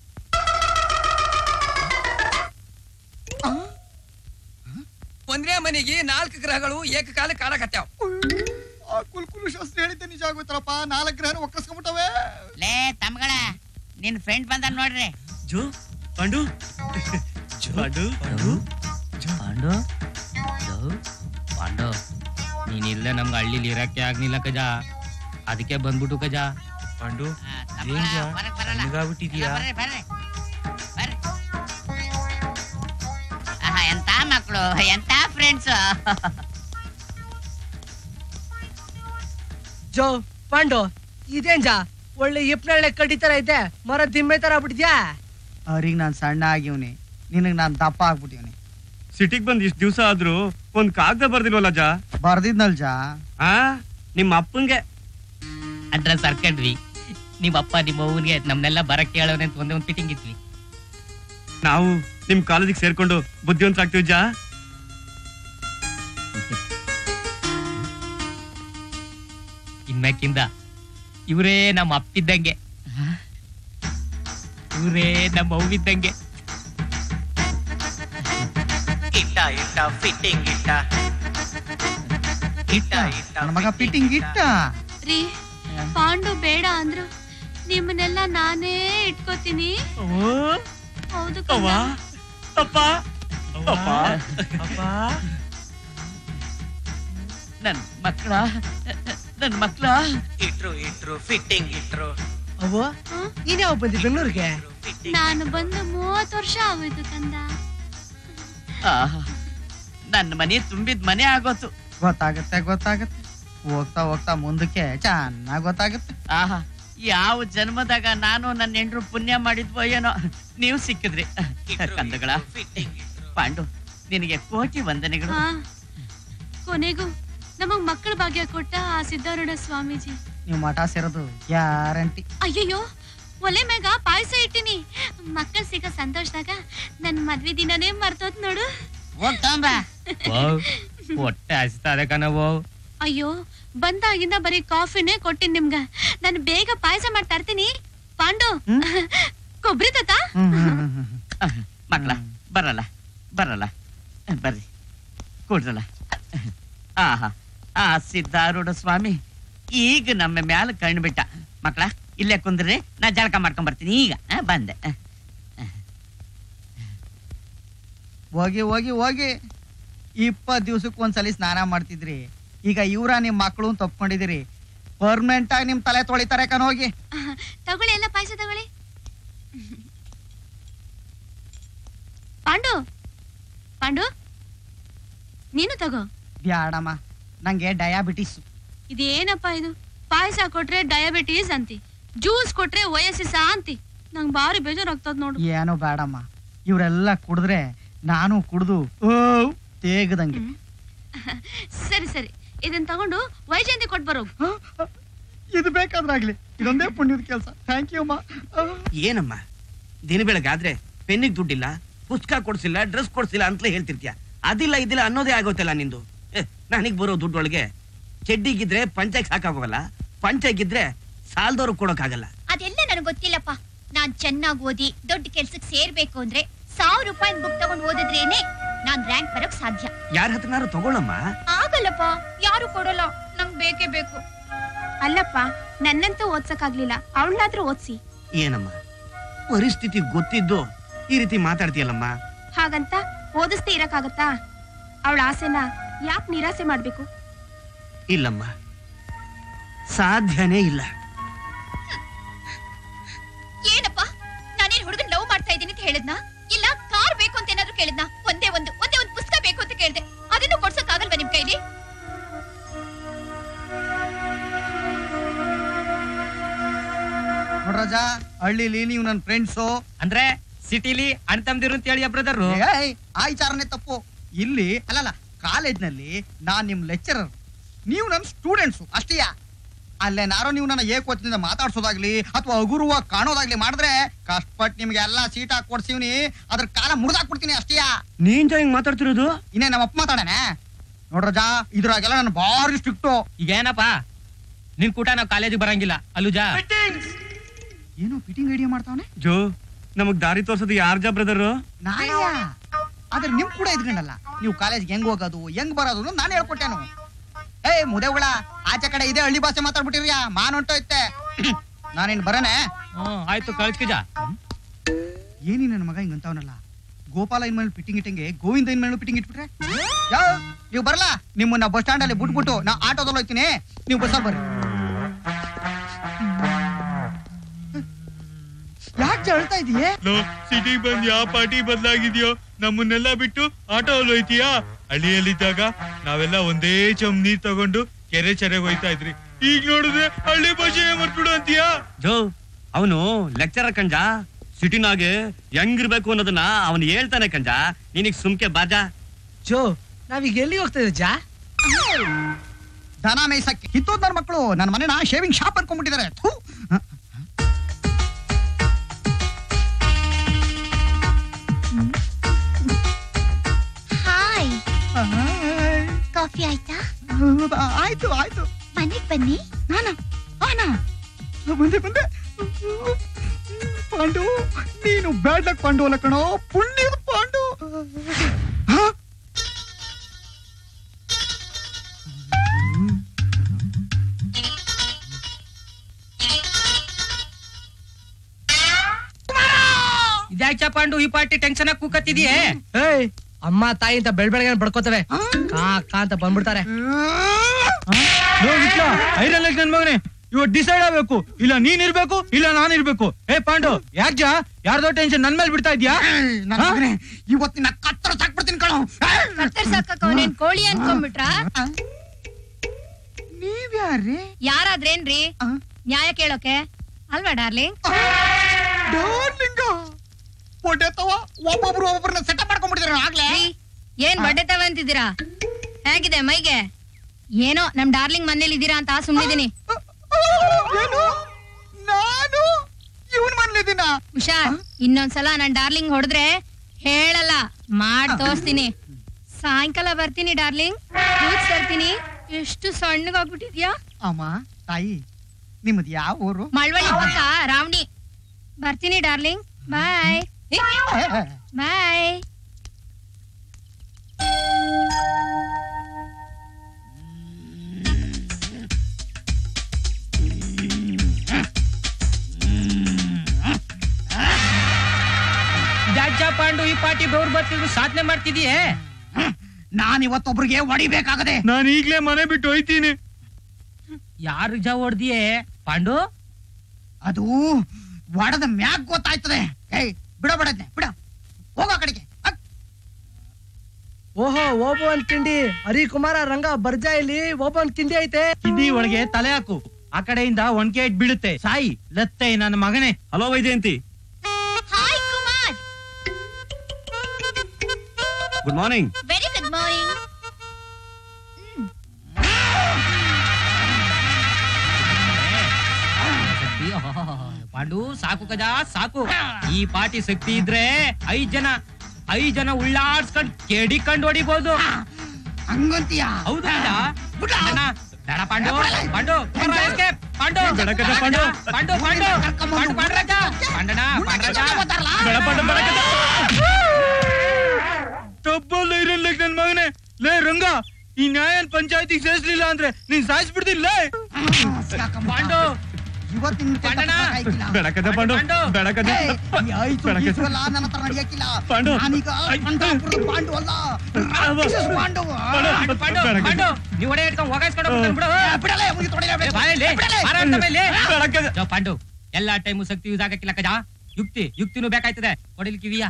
ಒಂದೇ ಮನೆಗೆ ನಾಲ್ಕು ಗ್ರಹಗಳು ಏಕಕಾಲ ಕಾಲಕತ್ಯಾವ ಆ ಕುಲ್ಕುಲು ಶಾಸ್ತ್ರಿ ಹೇಳಿದ್ದೆ ನಿಜ ಆಗೋಯ್ತರಪ್ಪ ನಾಲ್ಕು ಗ್ರಹಣ ಒಕ್ಕಸ್ಕೊಂಡ್ಬಿಟ್ಟವೆ ಲೇ ತಮ್ಮಗಳ ನಿನ್ ಫ್ರೆಂಡ್ ಬಂದ ನೋಡ್ರಿ ಜೋ ಪಾಂಡು ಪಾಂಡು ಪಾಂಡು ಪಾಂಡು ಪಾಂಡು ನೀನ್ ಇಲ್ಲೇ ನಮ್ಗೆ ಹಳ್ಳಿಲಿ ಇರಕ್ಕೆ ಆಗ್ಲಿಲ್ಲ ಕಜ ಅದಕ್ಕೆ ಬಂದ್ಬಿಟ್ಟು ಕಜ ಪಾಂಡು ತಮ್ಮಗಳ ಹೊರಗ್ ಬರಲ್ಲ ನಿನಗಾಗ್ಬಿಟ್ಟಿದ್ಯಾ? ಬರ್ರಿ ಬರ್ರಿ ಬರ್ರಿ ಆಹಾ, ಎಂತ ಮಕ್ಕಳು ಎಂತ ಫ್ರೆಂಡ್ಸ್ ಜೋ ಪಾಂಡು ಇದೇನ್ ಜಾ ಒಳ್ಳೆ ಇಪ್ನಳ್ಳೆ ಕಡ್ಡಿ ತರ ಐತೆ ಮರ ದಿಮ್ಮೆ ತರ ಆಗ್ಬಿಟ್ಟಿದ್ಯಾ ಅವ್ರಿಗೆ ನಾನು ಸಣ್ಣ ಆಗಿವ್ನಿ ನಿನಗ್ ನಾನ್ ದಪ್ಪ ಆಗ್ಬಿಟ್ಟಿವ್ನಿ ಸಿಟಿಗ್ ಬಂದ್ ಇಷ್ಟ್ ದಿವ್ಸ ಆದ್ರೂ ಒಂದ್ ಕಾಗದ ಬರ್ದಿಲ್ವಲ್ಲ ಜಾ ಬರ್ದಿದ್ನಲ್ ಜಾ ಆ ನಿಮ್ಮ ಅಪ್ಪಂಗೆ ಅಡ್ರೆಸ್ ಸರ್ಕಂಡ್ವಿ ನಿಮ್ಮ ಅಪ್ಪ ನಿಮ್ಮ ಅವ್ವನ್ಗೆ ನಮ್ನೆಲ್ಲ ಬರಕ್ಕೆ ಹೇಳೋನೆ ಅಂತ ಒಂದೇ ಒಂದು ಫಿಟ್ಟಿಂಗ್ ಇದ್ವಿ ನಾವು ನಿಮ್ ಕಾಲೇಜಿಗೆ ಸೇರ್ಕೊಂಡು ಬುದ್ಧಿವಂತರಾಗ್ತೀವಿ ಜಾ ಇನ್ಮ್ಯಾಕಿಂದ ಇವರೇ ನಮ್ಮ ಅಪ್ಪಿದ್ದಂಗೆ ಇವರೇ ನಮ್ಮ ಅವ್ವಿದ್ದಂಗೆ ಇಟ್ಟ ಇಟ್ಟ ಫಿಟ್ಟಿಂಗ್ ಇಟ್ಟ ಇಟ್ಟ ಇಟ್ಟ ನನ್ನ ಮಗ ಫಿಟ್ಟಿಂಗ್ ಇಟ್ಟ ರೀ ಪಾಂಡು ಬೇಡ ಅಂದ್ರು ನಿಮ್ಮನ್ನೆಲ್ಲ ನಾನೇ ಇಟ್ಕೋತೀನಿ ಹೌದು ಕಂದ. ಅಪ್ಪ ಅಪ್ಪ ನನ್ ಮಕ್ಳ ನನ್ ಮಕ್ಳ ಇಟ್ರು ಇಟ್ರು ಫಿಟ್ಟಿಂಗ್ ಇಟ್ರು ಅವ್ವ ನೀನ್ ಯಾವ ಬಂದಿ ಬೆಂಗಳೂರಿಗೆ ನಾನು ಬಂದು ಮೂವತ್ತು ವರ್ಷ ಆಗೋಯ್ತು ಕಂದ ಆಹಾ, ನನ್ ಮನೆ ತುಂಬಿದ್ ಮನೆ ಆಗೋತು ಗೊತ್ತಾಗತ್ತೆ ಗೊತ್ತಾಗತ್ತೆ ಹೋಗ್ತಾ ಹೋಗ್ತಾ ಮುಂದಕ್ಕೆ ಚೆನ್ನಾಗ್ ಗೊತ್ತಾಗತ್ತೆ ಆಹಾ ಯಾವ ಜನ್ಮದಾಗ ನಾನು ನನ್ನ ಹೆಂಡ್ರು ಪುಣ್ಯ ಮಾಡಿದ್ವೋ ಏನೋ ನೀವು ಸಿಕ್ಕಿದ್ರಿ ಕಂದಗಳ ಪಾಂಡು ನಿನಗೆ ಕೋಟಿ ವಂದನೆಗಳು ಹಾ ಕೊನೆಗೂ ನಮಗ್ ಮಕ್ಕಳ ಭಾಗ್ಯ ಕೊಟ್ಟ ಆ ಸಿದ್ದಾರೂಢ ಸ್ವಾಮೀಜಿ ನೀವು ಮಠ ಸೇರೋದು ಗ್ಯಾರಂಟಿ ಅಯ್ಯಯ್ಯೋ ಒಲೆ ಮ್ಯಾಗ ಪಾಯಸ ಇಟ್ಟಿನಿ ಮಕ್ಕಳು ಸಿಗೋ ಸಂತೋಷದಾಗ ನನ್ ಮದ್ವೆ ದಿನನೇ ಮರ್ತೋತ್ ನೋಡು ಹೋಗ್ತಾಂಬ ಹೊಟ್ಟೆ ಹಸಿತಾ ಕಣವು ಅಯ್ಯೋ ಬಂದಾಗಿಂದ ಬರೀ ಕಾಫಿನೇ ಕೊಟ್ಟಿನ್ ನಿಮ್ಗ ನಾನು ಬೇಗ ಪಾಯಸ ಮಾಡಿ ತರ್ತೀನಿ ಪಾಂಡು ಕೊಬ್ಬರಿ ತತ್ತ ಮಕ್ಳ ಬರಲ್ಲ ಬರಲ್ಲ ಬರ್ರಿ ಕೂಡ್ರಲ್ಲ ಆಹಾ ಆ ಸಿದ್ಧಾರೂಢ ಸ್ವಾಮಿ ಈಗ ನಮ್ಮ ಮ್ಯಾಲ ಕಣ್ಬಿಟ್ಟ ಮಕ್ಳ ಇಲ್ಲೇ ಕುಂದ್ರಿ ನಾ ಜಳಕ ಮಾಡ್ಕೊಂಡ್ ಬರ್ತೀನಿ ಈಗ ಆ, ಬಂದೆ ಆ. ಹೋಗಿ ಹೋಗಿ ಹೋಗಿ ಇಪ್ಪತ್ ದಿವ್ಸಕ್ಕೆ ಒಂದ್ಸಲಿ ಸ್ನಾನ ಮಾಡ್ತಿದ್ರಿ ಈಗ ಇವ್ರ ನಿಮ್ ಮಕ್ಕಳು ಅಂತ ಒಪ್ಕೊಂಡಿದಿರಿ ಪರ್ಮನೆಂಟ್ ಆಗಿ ನಿಮ್ ತಲೆ ತೊಳಿತಾರೆ ಕಣ ಹೋಗಿ ತಗೊಳ್ಳಿ ಎಲ್ಲ ಪಾಯಸ ತಗೊಳ್ಳಿ ಪಾಂಡು ಪಾಂಡು ನೀನು ತಗೋ ಬ್ಯಾಡಮ್ಮ ನಂಗೆ ಡಯಾಬಿಟಿಸ್ ಇದೇನಪ್ಪ ಇದು ಪಾಯಸ ಕೊಟ್ರೆ ಡಯಾಬಿಟೀಸ್ ಅಂತಿ ಜ್ಯೂಸ್ ಕೊಟ್ರೆ ವಯಸ್ಸಿಸ ಅಂತಿ ನಂಗ್ ಭಾರಿ ಬೇಜಾರಾಗ್ತದ ನೋಡು ಏನೋ ಬೇಡಮ್ಮ ಇವರೆಲ್ಲ ಕುಡಿದ್ರೆ ನಾನು ಕುಡ್ದು ಓ ತೇಗದಂಗೆ ಸರಿ ಸರಿ ಇದನ್ ತಗೊಂಡು ವೈಜಯಂತಿ ಕೊಟ್ ಬರೋ ಇದು ಬೇಕಾದ್ರಾಗ್ಲಿ ಇದೊಂದೇ ಪುಣ್ಯದ ಕೆಲಸ ಥ್ಯಾಂಕ್ ಯು ಅಮ್ಮ ಏನಮ್ಮ ದಿನ ಬೆಳಗಾದ್ರೆ ಪೆನ್ನಿಗೆ ದುಡ್ಡಿಲ್ಲ ಪುಸ್ತಕ ಕೊಡ್ಸಿಲ್ಲ ಡ್ರೆಸ್ ಕೊಡ್ಸಿಲ್ಲ ಅಂತಲೇ ಹೇಳ್ತಿರ್ತೀಯ ಅದಿಲ್ಲ ಇದಿಲ್ಲ ಅನ್ನೋದೇ ಆಗೋತಲ್ಲ ನಿಂದು ನನಗೆ ಬರೋ ದುಡ್ಡೊಳಗೆ ಚಡ್ಡಿಗಿದ್ರೆ ಪಂಚಾಯತ್ ಸಾಕಾಗೋಲ್ಲ ಪಂಚಾಯತ್ ಸಾಲದವ್ರು ಕೊಡೋಕ್ಕಾಗಲ್ಲ ಅದೆಲ್ಲ ನನಗೆ ಗೊತ್ತಿಲ್ಲಪ್ಪ ನಾನ್ ಚೆನ್ನಾಗಿ ಓದಿ ದೊಡ್ಡ ಕೆಲ್ಸಕ್ಕೆ ಸೇರ್ಬೇಕು ಅಂದ್ರೆ ಸಾವಿರ ರೂಪಾಯಿ ಬುಕ್ ತಗೊಂಡ್ ಓದಿದ್ರೇನೆ ನಾನ್ ರ್ಯಾಂಕ್ ಬರೋಕ್ ಸಾಧ್ಯ ಯಾರ ಹತ್ರನಾರು ತಗೊಳಮ್ಮ ಆಗಲ್ಲಪ್ಪ ಯಾರು ಕೊಡಲ್ಲ ನಂಗ್ ಬೇಕೇ ಬೇಕು ಅಲ್ಲಪ್ಪ ನನ್ನಂತೂ ಓದ್ಸಕ್ಕಾಗ್ಲಿಲ್ಲ ಅವಳನ್ನಾದ್ರೂ ಓದ್ಸಿ ಏನಮ್ಮ ಪರಿಸ್ಥಿತಿ ಗೊತ್ತಿದ್ದು ಈ ರೀತಿ ಮಾತಾಡ್ತೀಯಲ್ಲಮ್ಮ ಹಾಗಂತ ಓದಿಸ್ದೇ ಇರಕ್ಕಾಗತ್ತಾ ಅವಳ ಆಸೆನ ಯಾಕೆ ನಿರಾಸೆ ಮಾಡ್ಬೇಕು ಇಲ್ಲಮ್ಮ ಸಾಧ್ಯನೇ ಇಲ್ಲ ಏನಪ್ಪ ನಾನೇನ್ ಹುಡುಗನ್ ಲವ್ ಮಾಡ್ತಾ ಇದ್ದೀನಿ ಅಂತ ಹೇಳಿದ್ನಾ ಇಲ್ಲ ಕಾರ್ ಬೇಕು ಅಂತ ಏನಾದ್ರು ಕೇಳಿದ್ನಾ ಒಂದೇ ಒಂದು ಒಂದೇ ಒಂದು ಪುಸ್ತಕ ಬೇಕು ಅಂತ ಕೇಳ್ದೆ ಅದನ್ನು ಕೊಡ್ಸಕ್ ಆಗಲ್ವಾ ನಿಮ್ ಕೈಲಿ ನೋಡ್ರಾಜ ಹಳ್ಳಿಲಿ ನೀವು ನನ್ನ ಫ್ರೆಂಡ್ಸು ಅಂದ್ರೆ ಸಿಟಿಲಿ ಅಣ್ತಮ್ದಿರು ಅಂತ ಹೇಳಿ ಬ್ರದರ್ ಏಯ್, ಆ ವಿಚಾರನೆ ತಪ್ಪು ಇಲ್ಲಿ ಅಲ್ಲಲ್ಲ ಕಾಲೇಜ್ನಲ್ಲಿ ನಾನ್ ನಿಮ್ ಲೆಕ್ಚರರ್ ನೀವು ನನ್ನ ಸ್ಟೂಡೆಂಟ್ಸು ಅಷ್ಟೇಯಾ ಅಲ್ಲೇನಾರೋ ನೀವು ನನ್ನ ಏಕೋಚದಿಂದ ಮಾತಾಡ್ಸೋದಾಗ್ಲಿ ಅಥವಾ ಹಗುರವಾಗಿ ಕಾಣೋದಾಗ್ಲಿ ಮಾಡಿದ್ರೆ ಕಷ್ಟಪಟ್ಟು ನಿಮ್ಗೆ ಎಲ್ಲಾ ಸೀಟ್ ಹಾಕಿ ಕೊಡ್ಸಿವ್ನಿ ಅದ್ರ ಕಾಲ ಮುರಿದಾಕ್ಬಿಡ್ತೀನಿ ಅಷ್ಟೇಯಾ ನೀನ್ ಹಿಂಗ್ ಮಾತಾಡ್ತಿರೋದು ಇನ್ನೇ ನಮ್ಮ ಅಪ್ಪ ಮಾತಾಡನೆ ನೋಡ್ರಜ ಇದ್ರಾಗೆಲ್ಲ ನಾನು ಭಾರಿ ಸ್ಟ್ರಿಕ್ಟು ಈಗ ಏನಪ್ಪ ನಿನ್ ಕೂಟ ನಾವ್ ಕಾಲೇಜಿಗೆ ಬರಂಗಿಲ್ಲ ಅಲ್ಲುಜಾ ಏನೋ ಫಿಟ್ಟಿಂಗ್ ಐಡಿಯಾ ಮಾಡ್ತಾವನೆ ಜೋ ನಮಗ್ ದಾರಿ ತೋರ್ಸೋದು ಯಾರ್ ಜಾ ಬ್ರದರ್ ನಾನಾ ಆದ್ರೆ ನಿಮ್ ಕೂಡ ಇದ್ಕೊಂಡಲ್ಲ ನೀವು ಕಾಲೇಜ್ಗೆ ಹೆಂಗ್ ಹೋಗೋದು ಹೆಂಗ್ ಬರೋದು ನಾನು ಹೇಳ್ಕೊಟ್ಟೆನು ಏ ಮುದೇವುಗಳ ಆಚೆ ಕಡೆ ಇದೇ ಹಳ್ಳಿ ಭಾಷೆ ಮಾತಾಡ್ಬಿಟ್ಟಿರ್ಯಾ ಮಾನ್ ಹೊಂಟೋಯ್ತೆ ನಾನೇನ್ ಬರನೆ ಹ್ಮ್ ಆಯ್ತು ಕಳ್ಸ್ಕಿಜ ಏನಿ ನನ್ನ ಮಗ ಹಿಂಗಂತವನಲ್ಲ ಗೋಪಾಲ ಇನ್ ಮೇಲೆ ಫಿಟ್ಟಿಂಗ್ ಇಟ್ಟಂಗೆ ಗೋವಿಂದ ಇನ್ ಮೇಲೆ ಫಿಟ್ಟಿಂಗ್ ಇಟ್ಬಿಟ್ರೆ ಯಾವ ನೀವು ಬರಲ್ಲ ನಿಮ್ಮನ್ನ ಬಸ್ ಸ್ಟ್ಯಾಂಡ್ ಅಲ್ಲಿ ಬಿಟ್ಬಿಟ್ಟು ನಾ ಆಟೋದಲ್ಲಿ ಹೋಗ್ತೀನಿ ನೀವು ಬಸ್ಸಲ್ಲಿ ಬರ್ರಿ ಯಾಕೆ ಅಳ್ತಾ ಇದೀಯೇ ಸಿಟಿಗೆ ಬಂದ್ ಯಾವ ಪಾರ್ಟಿ ಬದಲಾಗಿದ್ಯೋ ನಮ್ಮನ್ನೆಲ್ಲ ಬಿಟ್ಟು ಆಟೋ ಅಲ್ಲಿ ಹೋಯ್ತೀಯಾ ಹಳ್ಳಿಯಲ್ಲಿದ್ದಾಗ ನಾವೆಲ್ಲ ಒಂದೇ ಚಮ್ ನೀರ್ ತಗೊಂಡು ಕೆರೆ ಚೆರೆಗೆ ಹೋಯ್ತಾ ಇದ್ರಿ ಈಗ ನೋಡಿದ್ರೆ ಹಳ್ಳಿ ಭಾಷೆ ಮರ್ಬಿಡು ಅಂತೀಯಾ ಜೋ ಅವನು ಲೆಕ್ಚರರ್ ಕಂಜ ಸಿಟಿನಾಗೆ ಹೆಂಗಿರ್ಬೇಕು ಅನ್ನೋದನ್ನ ಅವನು ಹೇಳ್ತಾನೆ ಕಂಜ ನಿನಗ್ ಸುಮ್ಕೆ ಬಾಜಾ ಜೋ ನಾವೀಗ ಎಲ್ಲಿಗೆ ಹೋಗ್ತಾ ಇದ್ದೀವಿ ಜಾ ದನ ಮೇಯ್ಸಕ್ಕೆ ಕಿತ್ತೋದ್ ನನ್ನ ಮಕ್ಕಳು ನನ್ನ ಮನೆನ ಶೇವಿಂಗ್ ಶಾಪ್ ಅನ್ಕೊಂಡ್ಬಿಟ್ಟಿದ್ದಾರೆ ಥು. ಹಾಯ್ ಕಾಫಿ ಆಯ್ತಾ ಆಯ್ತು ಆಯ್ತು ಮನೆಗ್ ಬನ್ನಿ ನಾನ ಆನಾ ಬಂದೆ ಬಂದೆ ಪಾಂಡು ನೀನು ಬ್ಯಾಡ್ಲಕ್ ಪಾಂಡು ಅಲ್ಲ ಕಣೋ ಪುಣ್ಯದ ಪಾಂಡು ಹ? ಇದ್ಯಾಕ ಪಾಂಡು ಈ ಪಾರ್ಟಿ ಟೆನ್ಷನ್ ಕೂಕತ್ತಿದ್ಯೆ ಏಯ್ ಅಮ್ಮ ತಾಯಿ ಅಂತ ಬೆಳ್ ಬೆಳಗ್ಗೆ ಬಡ್ಕೋತವೆ ಕಾ ಕಾ ಅಂತ ಬಂದ್ಬಿಡ್ತಾರೆ ಐರನ್ ನನ್ ಮಗನೇ ಇವತ್ತು ಡಿಸೈಡ್ ಆಗ್ಬೇಕು ಇಲ್ಲ ನೀನ್ ಇರ್ಬೇಕು ಇಲ್ಲ ನಾನ್ ಇರ್ಬೇಕು ಏ ಪಾಂಡು ಯಾಕ್ ಜಾ ಯಾರ್ದೋ ಟೆನ್ಷನ್ ನನ್ ಮೇಲೆ ಬಿಡ್ತಾ ಇದ್ಯಾ ನನ್ನ ಮಗನೇ, ಇವತ್ತಿನ ಕತ್ತರ ಸಾಕ್ಬಿಡ್ತೀನಿ ಕಣೋ ಕತ್ತರ್ಸಾಕ ಅವನೇನ್ ಕೋಳಿ ಅನ್ಕೊಂಡ್ಬಿಟ್ರ ನೀವ್ಯಾರ್ರಿ ಯಾರಾದ್ರೇನ್ರಿ ನ್ಯಾಯ ಕೇಳೋಕೆ ಅಲ್ವಾ ಡಾರ್ಲಿಂಗ್ ಡಾರ್ಲಿಂಗ ಹೊಡೆತವ ಒಬ್ಬೊಬ್ರು ಒಬ್ಬೊಬ್ರನ್ನ ಸೆಟಪ್ ಮಾಡ್ಕೊಂಡ್ಬಿಟ್ಟಿದ್ದಾರೆ ಆಗ್ಲೇ ಏನ್ ಬಡ್ಡೆ ತವ ಅಂತಿದ್ದೀರಾ ಹೇಗಿದೆ ಮೈಗೆ ಏನೋ ನಮ್ ಡಾರ್ಲಿಂಗ್ ಮನೇಲಿ ಇದ್ದೀರಾ ಅಂತ ಸುಮ್ನಿದೀನಿ ಏನು ನಾನು ಇವನ್ ಮನ್ಲಿದ್ದೀನ ಹುಷಾರ್ ಇನ್ನೊಂದ್ಸಲ ನನ್ ಡಾರ್ಲಿಂಗ್ ಹೊಡೆದ್ರೆ ಹೇಳಲ್ಲ ಮಾಡ್ ತೋರಿಸ್ತೀನಿ ಸಾಯಂಕಾಲ ಬರ್ತೀನಿ ಡಾರ್ಲಿಂಗ್ ಕೂತ್ ತರ್ತೀನಿ ಎಷ್ಟು ಸಣ್ಣಗಾಗ್ಬಿಟ್ಟಿದ್ಯಾ ಅಮ್ಮ ತಾಯಿ ನಿಮ್ಮದ್ ಯಾವ ಊರು ಮಳವಳ್ಳಿ ಪಕ್ಕ ರಾವಣಿ ಬರ್ತೀನಿ ಡಾರ್ಲಿಂಗ್ ಬಾಯ್ ಬಾಯ್ ಇದ್ಯಾಕ ಪಾಂಡು ಈ ಪಾರ್ಟಿ ಬೆವ್ರು ಬರ್ತಿದ್ರು ಸಾಧನೆ ಮಾಡ್ತಿದ್ಯೆ ನಾನ್ ಇವತ್ತೊಬ್ರಿಗೆ ಹೊಡಿಬೇಕಾಗದೆ ನಾನು ಈಗ್ಲೇ ಮನೆ ಬಿಟ್ಟು ಹೋಯ್ತೀನಿ ಯಾರು ಜಾ ಹೊಡ್ದಿಯೇ ಪಾಂಡು ಅದು ಒಡದ ಮ್ಯಾಗ್ ಗೊತ್ತಾಯ್ತದೆ ಏಯ್ ಬಿಡ ಬಿಡದ್ನೆ ಬಿಡ ಹೋಗೋ ಆ ಕಡೆಗೆ ಅಕ್. ಓಹೋ ಓಬೋ ಒಂದ್ ತಿಂಡಿ ಹರಿಕುಮಾರ ರಂಗ ಬರ್ಜಾ ಇಲ್ಲಿ ಓಬೋ ಒಂದ್ ತಿಂಡಿ ಐತೆ ಕಿಂಡಿ ಒಳಗೆ ತಲೆ ಹಾಕು ಆ ಕಡೆಯಿಂದ ಒಣಕೆ ಇಟ್ ಬೀಳುತ್ತೆ ಸಾಯಿ ಲತ್ತೆ ನನ್ನ ಮಗನೇ hello Vyjayanthi hi Kumar good morning very good morning Shakti Pandu ಸಾಕು ಕಜಾ ಸಾಕು ಈ ಪಾರ್ಟಿ ಶಕ್ತಿ ಇದ್ರೆ ಐದ್ ಜನ ಐದ್ ಜನ ಉಳ್ಳಾಡ್ಸ್ಕೊಂಡ್ ಕೆಡಿಕೊಂಡ್ ಹೊಡಿಬಹುದು ಹಂಗಂತೀಯ ಹೌದಾ ಅಣ್ಣ, ಬೇಡ ಪಾಂಡು ಪಾಂಡು ಬರ, escape. ಪಾಂಡು ಬೇಡ ಕಜ, ಪಾಂಡು. ಪಾಂಡು ಪಾಂಡು ಪಾಂಡು ಪಾಂಡ್ರಾಜ ಪಾಂಡಣ ಪಾಂಡ್ರಾಜ ಬೇಡ ಪಾಂಡು, ಬೇಡ ಕಣೋ. ತಪ್ಪಲ್ಲ ಇರಲ್ಲ ನನ್ ಮಗನೇ ಲೇ ರಂಗ ಈ ನ್ಯಾಯನ್ ಪಂಚಾಯತಿಗೆ ಸೇರ್ಸ್ಲಿಲ್ಲ ಅಂದ್ರೆ ನೀನ್ ಸಾಯಿಸ್ಬಿಡ್ತೀನಿ ಲೇ ಪಾಂಡು ಇವತ್ತಿನ ಪಾಂಡಣ. ಬೇಡ ಕಜ ಪಾಂಡು ಪಾಂಡು. ಬೇಡ ಕಜ ಈ ಆಯ್ತು ಬೇಡ ಕಜ. ಗೀಚುವಲ್ಲ ನನ್ನ ಹತ್ರ ನಡೆಯಕ್ಕಿಲ್ಲ ಪಾಂಡು. ನಾನೀಗ ಪಂಡಾಪುರದ ಪಾಂಡು ಅಲ್ಲ ರಾಕ್ಷಸ ಪಾಂಡು ಪಾಂಡು ಪಾಂಡು ಬೇಡ ಕಜ. ಪಾಂಡು ನೀವು ಒಡೆ ಹಿಡ್ಕೊಂಡು ಹೋಗಾಯಿಸ್ಕೊಂಡು ಹೋಗ್ಬಿಡ್ತಾನೆ ಬಿಡು ಏ, ಬಿಡಲೇ ಅವ್ನಿಗೆ ತೊಡೆಯಲೇ ಏ, ಬೇಕು. ಬಾಯಲ್ಲಿ, ಬಿಡಲೇ. ಬಾರ ಅಂತ ಮೇಲೆ. ಬೇಡ ಕಜ. ಜೋ, ಪಾಂಡು ಎಲ್ಲಾ ಟೈಮು ಶಕ್ತಿ ಯೂಸ್ ಆಗಕ್ಕಿಲ್ಲ ಕಜಾ ಯುಕ್ತಿ ಯುಕ್ತಿನೂ ಬೇಕಾಯ್ತದೆ ಕೊಡಿಲ್ ಕಿವಿಯ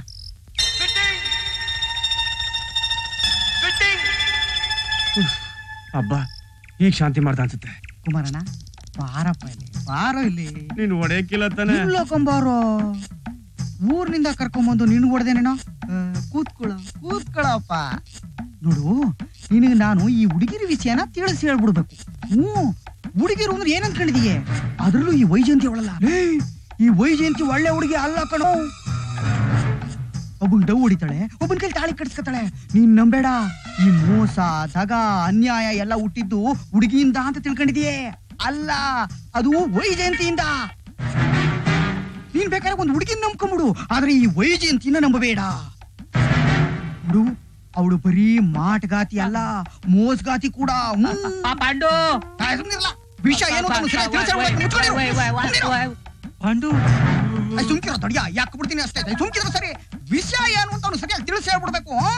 ಅಬ್ಬಾ ಈಗ ಶಾಂತಿ ಮಾಡ್ದ ಅನ್ಸುತ್ತೆ ಕುಮಾರಣ್ಣ ಬಾರಪ್ಪ ಇಲ್ಲಿ ಬಾರೋ ಇಲ್ಲಿ ನೀನು ಹೊಡೆಯಕ್ಕಿಲ್ಲ ತಾನೆ ಇಲ್ಲೋಕೊಂಬಾರೋ ಊರ್ನಿಂದ ಕರ್ಕೊಂಬಂದು ನಿನ್ ಹೊಡೆದೇನೇನೋ ಕೂತ್ಕೊಳ್ಳ ಕೂತ್ಕೊಳ್ಳಪ್ಪ ನೋಡು ನಿನಗೆ ನಾನು ಈ ಹುಡುಗಿರ ವಿಷಯನ ತಿಳಿಸಿ ಹೇಳ್ಬಿಡ್ಬೇಕು ಹ್ಞೂ ಹುಡುಗಿರು ಅಂದ್ರೆ ಏನ್ ಅನ್ಕೊಂಡಿದೀಯ ಅದ್ರಲ್ಲೂ ಈ ವೈಜಯಂತಿ ಅವಳಲ್ಲ ಏಯ್, ಈ ವೈಜಯಂತಿ ಒಳ್ಳೆ ಹುಡುಗಿ ಅಲ್ಲ ಕಣೋ ಒಬ್ಬನ್ ಡವ್ ಹೊಡಿತಾಳೆ ಒಬ್ಬನ್ ಕೈಲಿ ತಾಳಿ ಕಟ್ಸ್ಕೊತಾಳೆ ನೀನ್ ನಂಬೇಡ ಈ ಮೋಸ ದಗ ಅನ್ಯಾಯ ಎಲ್ಲ ಹುಟ್ಟಿದ್ದು ಹುಡುಗಿಯಿಂದ ಅಂತ ತಿಳ್ಕೊಂಡಿದೀಯೇ ಅಲ್ಲ ಅದು ವೈಜಯಂತಿಯಿಂದ ನೀನ್ ಬೇಕಾದ್ರೆ ಒಂದು ಹುಡುಗಿನ ನಂಬ್ಕೊಂಬಿಡು ಆದ್ರೆ ಈ ವೈಜಯಂತಿನ ನಂಬಬೇಡ ಹುಡು ಅವಳು ಬರೀ ಮಾಟಗಾತಿ ಅಲ್ಲ ಮೋಸ್ಗಾತಿ ಕೂಡ ಪಾಂಡು ವಿಷಯ ಏನು ಅಂತ ಸರಿಯಾಗಿ ತಿಳ್ಸ್ಕೊಳ್ಬೇಕು, ಮುಚ್ಕೊಂಡಿರು. ಪಾಂಡು ಅಯ್್ ಸುಮ್ಕಿರೋ ತಡಿಯ ಯಾಕೆ ಬಿಡ್ತೀನಿ ಅಷ್ಟೇ ಅಯ್್ ಸುಮ್ಕಿರೋ ಸರಿ ವಿಷಯ ಏನು ಅಂತ ಅವ್ನು ಸರಿಯಾಗಿ ತಿಳಿಸಿ ಹೇಳ್ಬಿಡ್ಬೇಕು ಆ?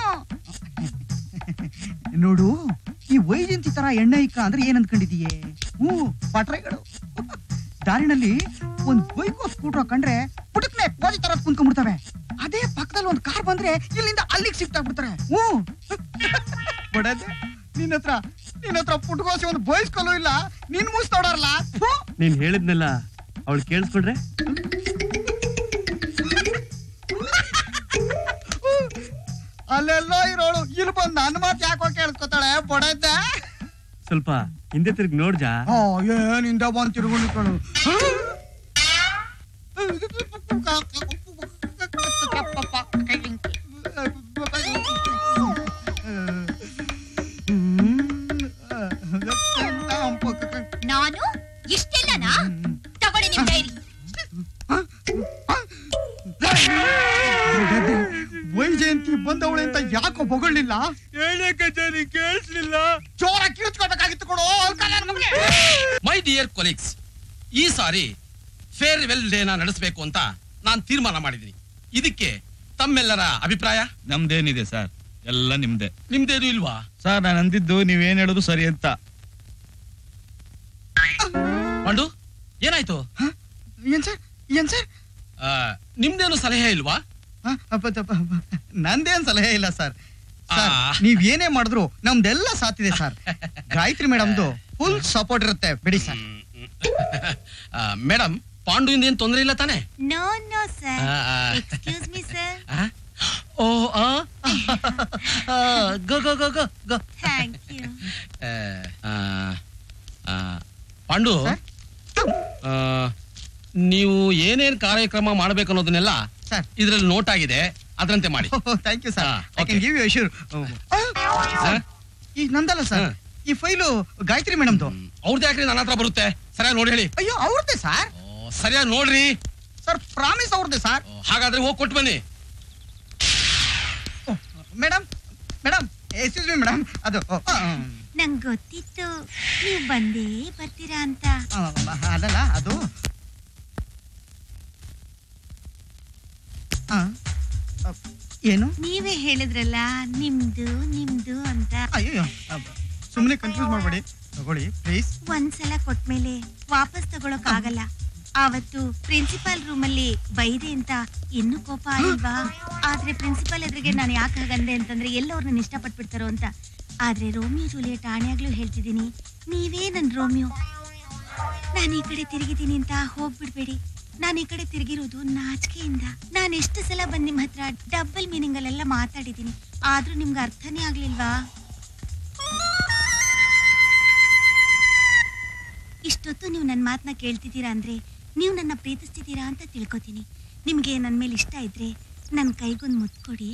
ನೋಡು ಈ ವೈಜಂತಿ ತರ ಎಣ್ಣೆ ಇಕ್ಕ ಅಂದ್ರೆ ಏನ್ ಅನ್ಕೊಂಡಿದೀಯೇ ಹ್ಞೂ ಪಟ್ರೆಗಳು ದಾರಿನಲ್ಲಿ ಒಂದ್ ಬೈಕ್ ಸ್ಕೂಟರ್ ಕಂಡ್ರೆ ಪುಟಕ್ನೆ ಕೋಜಿ ತರ ಕುಂತ್ಕೊಂಡ್ಬಿಡ್ತವೆ ಅದೇ ಪಕ್ಕದಲ್ಲಿ ಒಂದ್ ಕಾರ್ ಬಂದ್ರೆ ಇಲ್ಲಿಂದ ಅಲ್ಲಿಗೆ ಶಿಫ್ಟ್ ಆಗ್ಬಿಡ್ತಾರೆ ಹ್ಞೂ ಬಡದೆ ನಿನ್ನ ಹತ್ರ ನಿನ್ನ ಹತ್ರ ಪುಟ್ಕೋಸಿ ಒಂದು ಬಯಸ್ಕೊಲ್ಲೂ ಇಲ್ಲ ನಿನ್ ಮೂಸ್ ನೋಡಾರಲ್ಲ ನೀನ್ ಹೇಳಿದ್ನಲ್ಲ ಅವಳು ಕೇಳಿಸ್ಕೊಂಡ್ರೆ ಅಲ್ಲೆಲ್ಲೋ ಇರೋಳು ಇಲ್ಲಿ ಬಂದು ನನ್ನ ಮಾತು ಯಾಕೋ ಕೇಳಿಸ್ಕೊತಾಳೆ ಬಡದೆ ಸ್ವಲ್ಪ ಹಿಂದೆ ತಿರುಗಿ ನೋಡ್ಜಾ ಓ ಏನಿಂದ ಬಂದು ತಿರುಗುಣಿಗಳು ನಾನು ಇಷ್ಟೆಲ್ಲನಾ ತಗೊಳ್ಳಿ ನಿಮ್ ಡೈರಿ ವೈಜಯಂತಿ ಬಂದವಳೆ ಅಂತ ಯಾಕೋ ಬೊಗಳಿಲ್ಲ ಹೇಳಕ್ಕೆ ಕೇಳಿಸ್ಲಿಲ್ಲ ಜೋರ ಕಿಳಿಸ್ಕೊಳ್ಬೇಕಾಗಿತ್ತು ಕೊಡು ಅಲ್ಕಲ್ಲ ಮಗನೇ ಮೈ ಡಿಯರ್ ಕೊಲೀಗ್ಸ್ ಈ ಸಾರಿ ಫೇರ್ವೆಲ್ ಡೇನ ನಡೆಸಬೇಕು ಅಂತ ನಾನು ತೀರ್ಮಾನ ಮಾಡಿದ್ದೀನಿ ಇದಕ್ಕೆ ತಮ್ಮೆಲ್ಲರ ಅಭಿಪ್ರಾಯ ನಮ್ದೇನಿದೆ ಸರ್ ಎಲ್ಲ ನಿಮ್ದೆ ನಿಮ್ದೇನು ಇಲ್ವಾ ಸರ್ ನಾನು ಅಂದಿದ್ದು ನೀವೇನ್ ಹೇಳೋದು ಸರಿ ಅಂತ ಪಾಂಡು ಏನಾಯ್ತು ಏನ್ ಸರ್ ಏನ್ ಸರ್ ಆ, ನಿಮ್ದೇನು ಸಲಹೆ ಇಲ್ವಾ ಹ? ಅಪ್ಪ, ತಪ್ಪ, ಅಪ್ಪ. ನಂದೇನ್ ಸಲಹೆ ಇಲ್ಲ ಸರ್ ಸರ್ ಆ. ನೀವ್ ಏನೇ ಮಾಡಿದ್ರು ನಮ್ದೆಲ್ಲ ಸಾತಿದೆ ಸರ್ ಗಾಯತ್ರಿ ಮೇಡಮ್ದು ಫುಲ್ ಸಪೋರ್ಟ್ ಇರುತ್ತೆ ಬಿಡಿ ಸರ್ ಮೇಡಮ್ ಪಾಂಡುವಿಂದ ಏನ್ ತೊಂದರೆ ಇಲ್ಲ ತಾನೆ ನೋ ನೋ ಸರ್ ಆ, ಆ. ಎಕ್ಸ್ಕ್ಯೂಸ್ ಮೀ ಸರ್ ಓ ಆ ಗೋ ಗೋ ಗೋ ಗೋ ಗೋ ಥ್ಯಾಂಕ್ ಯು ಆ, ಆ, ಪಾಂಡು ಆ, ನೀವು ಏನೇನ್ ಕಾರ್ಯಕ್ರಮ ಮಾಡ್ಬೇಕು ಅನ್ನೋದನ್ನೆಲ್ಲ ಇದ್ರಲ್ಲಿ ನೋಟ್ ಆಗಿದೆ ಅದರಂತೆ ಮಾಡಿ thank you sir I can give you assure ಈ ನಂದಲ್ಲ ಸರ್ ಈ ಫೈಲು ಗಾಯತ್ರಿ ಮೇಡಮ್ದು ಅವ್ರದ್ದು ಯಾಕ್ರಿ ನನ್ನ ಹತ್ರ ಬರುತ್ತೆ ಸರಿಯಾಗಿ ನೋಡಿ ಹೇಳಿ ಅಯ್ಯೋ ಅವ್ರದ್ದೇ ಸರ್ ಸರಿಯಾಗಿ ನೋಡ್ರಿ ಸರ್ ಪ್ರಾಮಿಸ್ ಅವ್ರದ್ದೇ ಸರ್ ಹಾಗಾದ್ರೆ ಹೋಗಿ ಕೊಟ್ಟು ಬನ್ನಿ madam madam excuse me madam ಅದು ಓ, ಆ, ನಂಗ್ ಗೊತ್ತಿತ್ತು ನೀವು ಬಂದೇ ಬರ್ತೀರಾ ಅಂತ ಆ, ಅದಲ್ಲ ಅದು ಆ, ಆ, ಏನು ನೀವೇ ಹೇಳಿದ್ರಲ್ಲ ನಿಮ್ದು ನಿಮ್ದು ಅಂತ ಅಯ್ಯೋ ಸುಮ್ಮನೆ ಕನ್ಫ್ಯೂಸ್ ಮಾಡಬೇಡಿ ತಗೊಳ್ಳಿ ಪ್ಲೀಸ್ ಒಂದ್ಸಲ ಕೊಟ್ಮೇಲೆ ವಾಪಸ್ ತಗೊಳಕ್ ಆಗಲ್ಲ ಆವತ್ತು ಪ್ರಿನ್ಸಿಪಾಲ್ ರೂಮಲ್ಲಿ ಬೈದೆ ಅಂತ ಇನ್ನೂ ಕೋಪ ಆಗಿಲ್ವಾ ಆದ್ರೆ ಪ್ರಿನ್ಸಿಪಾಲ್ ಎದುರಿಗೆ ನಾನು ಯಾಕೆ ಹಾಗಂದೆ ಅಂತಂದ್ರೆ ಎಲ್ಲವ್ರನ್ನ ಇಷ್ಟಪಟ್ಬಿಡ್ತಾರೋ ಅಂತ ಆದ್ರೆ ರೋಮಿಯೋ ಜೂಲಿಯಟ್ ಆಣೆಯಾಗ್ಲೂ ಹೇಳ್ತಿದ್ದೀನಿ ನೀವೇ ನನ್ ರೋಮಿಯೋ ನಾನು ಈ ಕಡೆ ತಿರುಗಿದ್ದೀನಿ ಅಂತ ಹೋಗ್ಬಿಡ್ಬೇಡಿ ನಾನು ಈ ಕಡೆ ತಿರುಗಿರೋದು ನಾಚಿಕೆಯಿಂದ ನಾನು ಎಷ್ಟು ಸಲ ಬಂದ್ ನಿಮ್ ಹತ್ರ ಡಬಲ್ ಮೀನಿಂಗ್ ಅಲ್ಲೆಲ್ಲ ಮಾತಾಡಿದ್ದೀನಿ ಆದ್ರೂ ನಿಮ್ಗೆ ಅರ್ಥನೇ ಆಗ್ಲಿಲ್ವಾ ಇಷ್ಟೊತ್ತು ನೀವು ನನ್ನ ಮಾತನ್ನ ಕೇಳ್ತಿದ್ದೀರಾ ಅಂದ್ರೆ ನೀವು ನನ್ನ ಪ್ರೀತಿಸ್ತಿದ್ದೀರಾ ಅಂತ ತಿಳ್ಕೊತೀನಿ ನಿಮ್ಗೆ ನನ್ನ ಮೇಲೆ ಇಷ್ಟ ಇದ್ರೆ ನನ್ನ ಕೈಗೊಂದು ಮುತ್ತು ಕೊಡಿ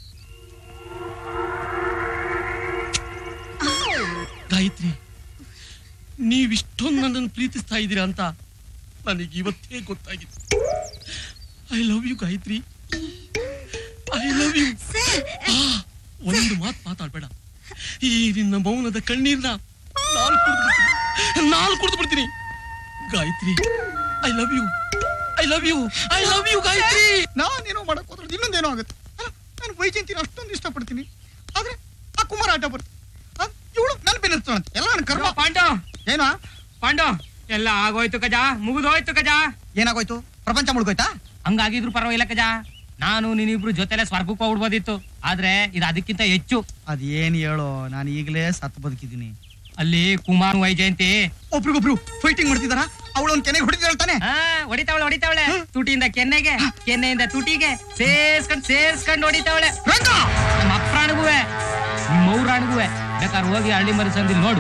ಗಾಯತ್ರಿ ನೀವಿಷ್ಟೊಂದು ನನ್ನನ್ನು ಪ್ರೀತಿಸ್ತಾ ಇದ್ದೀರಾ ಅಂತ ನನಗೆ ಇವತ್ತೇ ಗೊತ್ತಾಗಿದೆ I love you Gayathri I love you ಒಂದು ಮಾತು ಮಾತಾಡ್ಬೇಡ ಈ ನಿನ್ನ ಮೌನದ ಕಣ್ಣೀರ್ನ ನಾನು ಕುಡಿದು ನಾನು ಕುಡಿದು ಬಿಡ್ತೀನಿ Gayathri I love you I love you I love you Gayathri ನಾನೇನೋ ಮಾಡಕ್ ಹೋದ್ರೆ ಇನ್ನೊಂದೇನೋ ಆಗುತ್ತೆ ಅಲ್ಲ ನಾನು ವೈಜಯಂತಿನ ಅಷ್ಟೊಂದು ಇಷ್ಟಪಡ್ತೀನಿ ಆದ್ರೆ ಆ ಕುಮಾರ ಆಟ ಬರುತ್ತೆ ಇವಳು ನನ್ನ ಬೆನ್ನತ್ತಂತೆ ಎಲ್ಲ ನನ್ನ ಕರ್ಮ ಪಾಂಡು ಏನೋ ಪಾಂಡು ಎಲ್ಲ ಆಗೋಯ್ತು ಕಜಾ ಮುಗಿದೋಯ್ತು ಕಜಾ ಏನಾಗೋಯ್ತು ಪ್ರಪಂಚ ಮುಳುಗೋಯ್ತಾ ಹಂಗಾಗಿದ್ರು ಪರವಾಗಿಲ್ಲ ಕಜಾ ನಾನು ನೀನಿಬ್ರು ಜೊತೆಲೆ ಸ್ವರ್ಗಕ್ಕೆ ಹೋಗ್ಬಿಡ್ಬೋದಿತ್ತು ಆದ್ರೆ ಇದು ಅದಕ್ಕಿಂತ ಹೆಚ್ಚು ಅದೇನ್ ಹೇಳೋ ನಾನು ಈಗಲೇ ಸತ್ತು ಬದುಕಿದ್ದೀನಿ ಅಲ್ಲಿ ಕುಮಾರ್ ವೈಜಯಂತಿ ಒಬ್ರಿಗೊಬ್ರು ಫೈಟಿಂಗ್ ಮಾಡ್ತಿದಾರ ಅವಳೊಂದ್ ಕೆನೆಗೆ ಹೊಡಿತಾಳೆ ತಾನೆ ಹಾ ಹೊಡಿತಾವಳೆ ಹೊಡಿತಾವಳೆ ತುಟಿಯಿಂದ ಕೆನ್ನೆಗೆ ಕೆನ್ನೆಯಿಂದ ತುಟಿಗೆ ಸೇರ್ಸ್ಕೊಂಡ್ ಸೇರ್ಸ್ಕೊಂಡ್ ಹೊಡಿತಾವಳೆ ನಮ್ಮ ಅಪ್ರಾಣಿಗುವೆ ನಿಮ್ಮ ಔರಾಣಿಗುವೆ ಬೇಕಾದ್ರೆ ಹೋಗಿ ಹಳ್ಳಿ ಮರಿ ಸಂದಿಲ್ ನೋಡು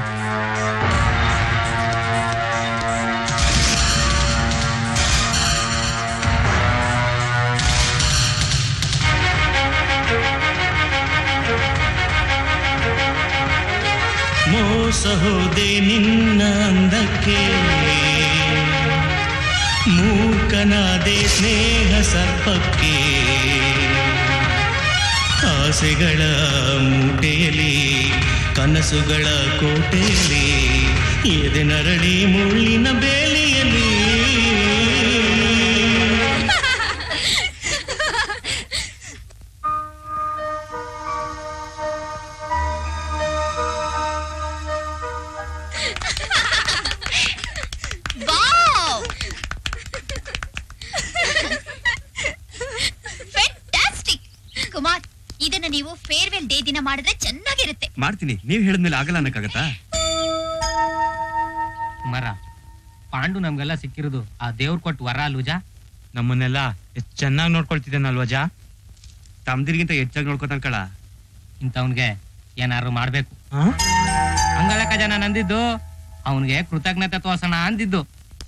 ಮೋಸ ಹೋದೆ ನಿನ್ನ ಅಂದಕ್ಕೆ ಮೂಕನಾದೆ ಸ್ನೇಹ ಸರ್ಪಕ್ಕೆ ಆಸೆಗಳ ಮೂಟೆಯಲ್ಲಿ ಕನಸುಗಳ ಕೋಟೆಯಲ್ಲಿ ಎದೆ ನರಳಿ ಮುಳ್ಳಿನ ಬೇಲಿಯಲ್ಲಿ ವಾವ್ ಫ್ಯಾಂಟಾಸ್ಟಿಕ್ ಕುಮಾರ್ ಇದನ್ನ ನೀವು ಫೇರ್ವೆಲ್ ಡೇ ದಿನ ಮಾಡಿದ್ರೆ ಚೆನ್ನಾಗಿರುತ್ತೆ ಮಾಡ್ತೀನಿ ನೀವ್ ಹೇಳಿದ್ಮೇಲೆ ಆಗಲ್ಲ ಅನ್ನಕ್ಕಾಗತ್ತಾ ಮರ ಪಾಂಡು ನಮ್ಗೆಲ್ಲ ಸಿಕ್ಕಿರೋದು ಆ ದೇವ್ರು ಕೊಟ್ಟು ವರ ಅಲ್ವಜಾ ನಮ್ಮನ್ನೆಲ್ಲ ಎಷ್ಟ್ ಚೆನ್ನಾಗಿ ನೋಡ್ಕೊಳ್ತಿದ್ದಾನಲ್ವಜಾ ತಮ್ದಿರ್ಗಿಂತ ಹೆಚ್ಚಾಗಿ ನೋಡ್ಕೊತಾನ ಕಳ ಇಂಥವ್ನ್ಗೆ ಏನಾರು ಮಾಡ್ಬೇಕು ಹಂಗಲಕ ಜನ ನಂದಿದ್ದು ಅವನಿಗೆ ಕೃತಜ್ಞತೆ ತೋರ್ಸೋಣ ಅಂದಿದ್ದು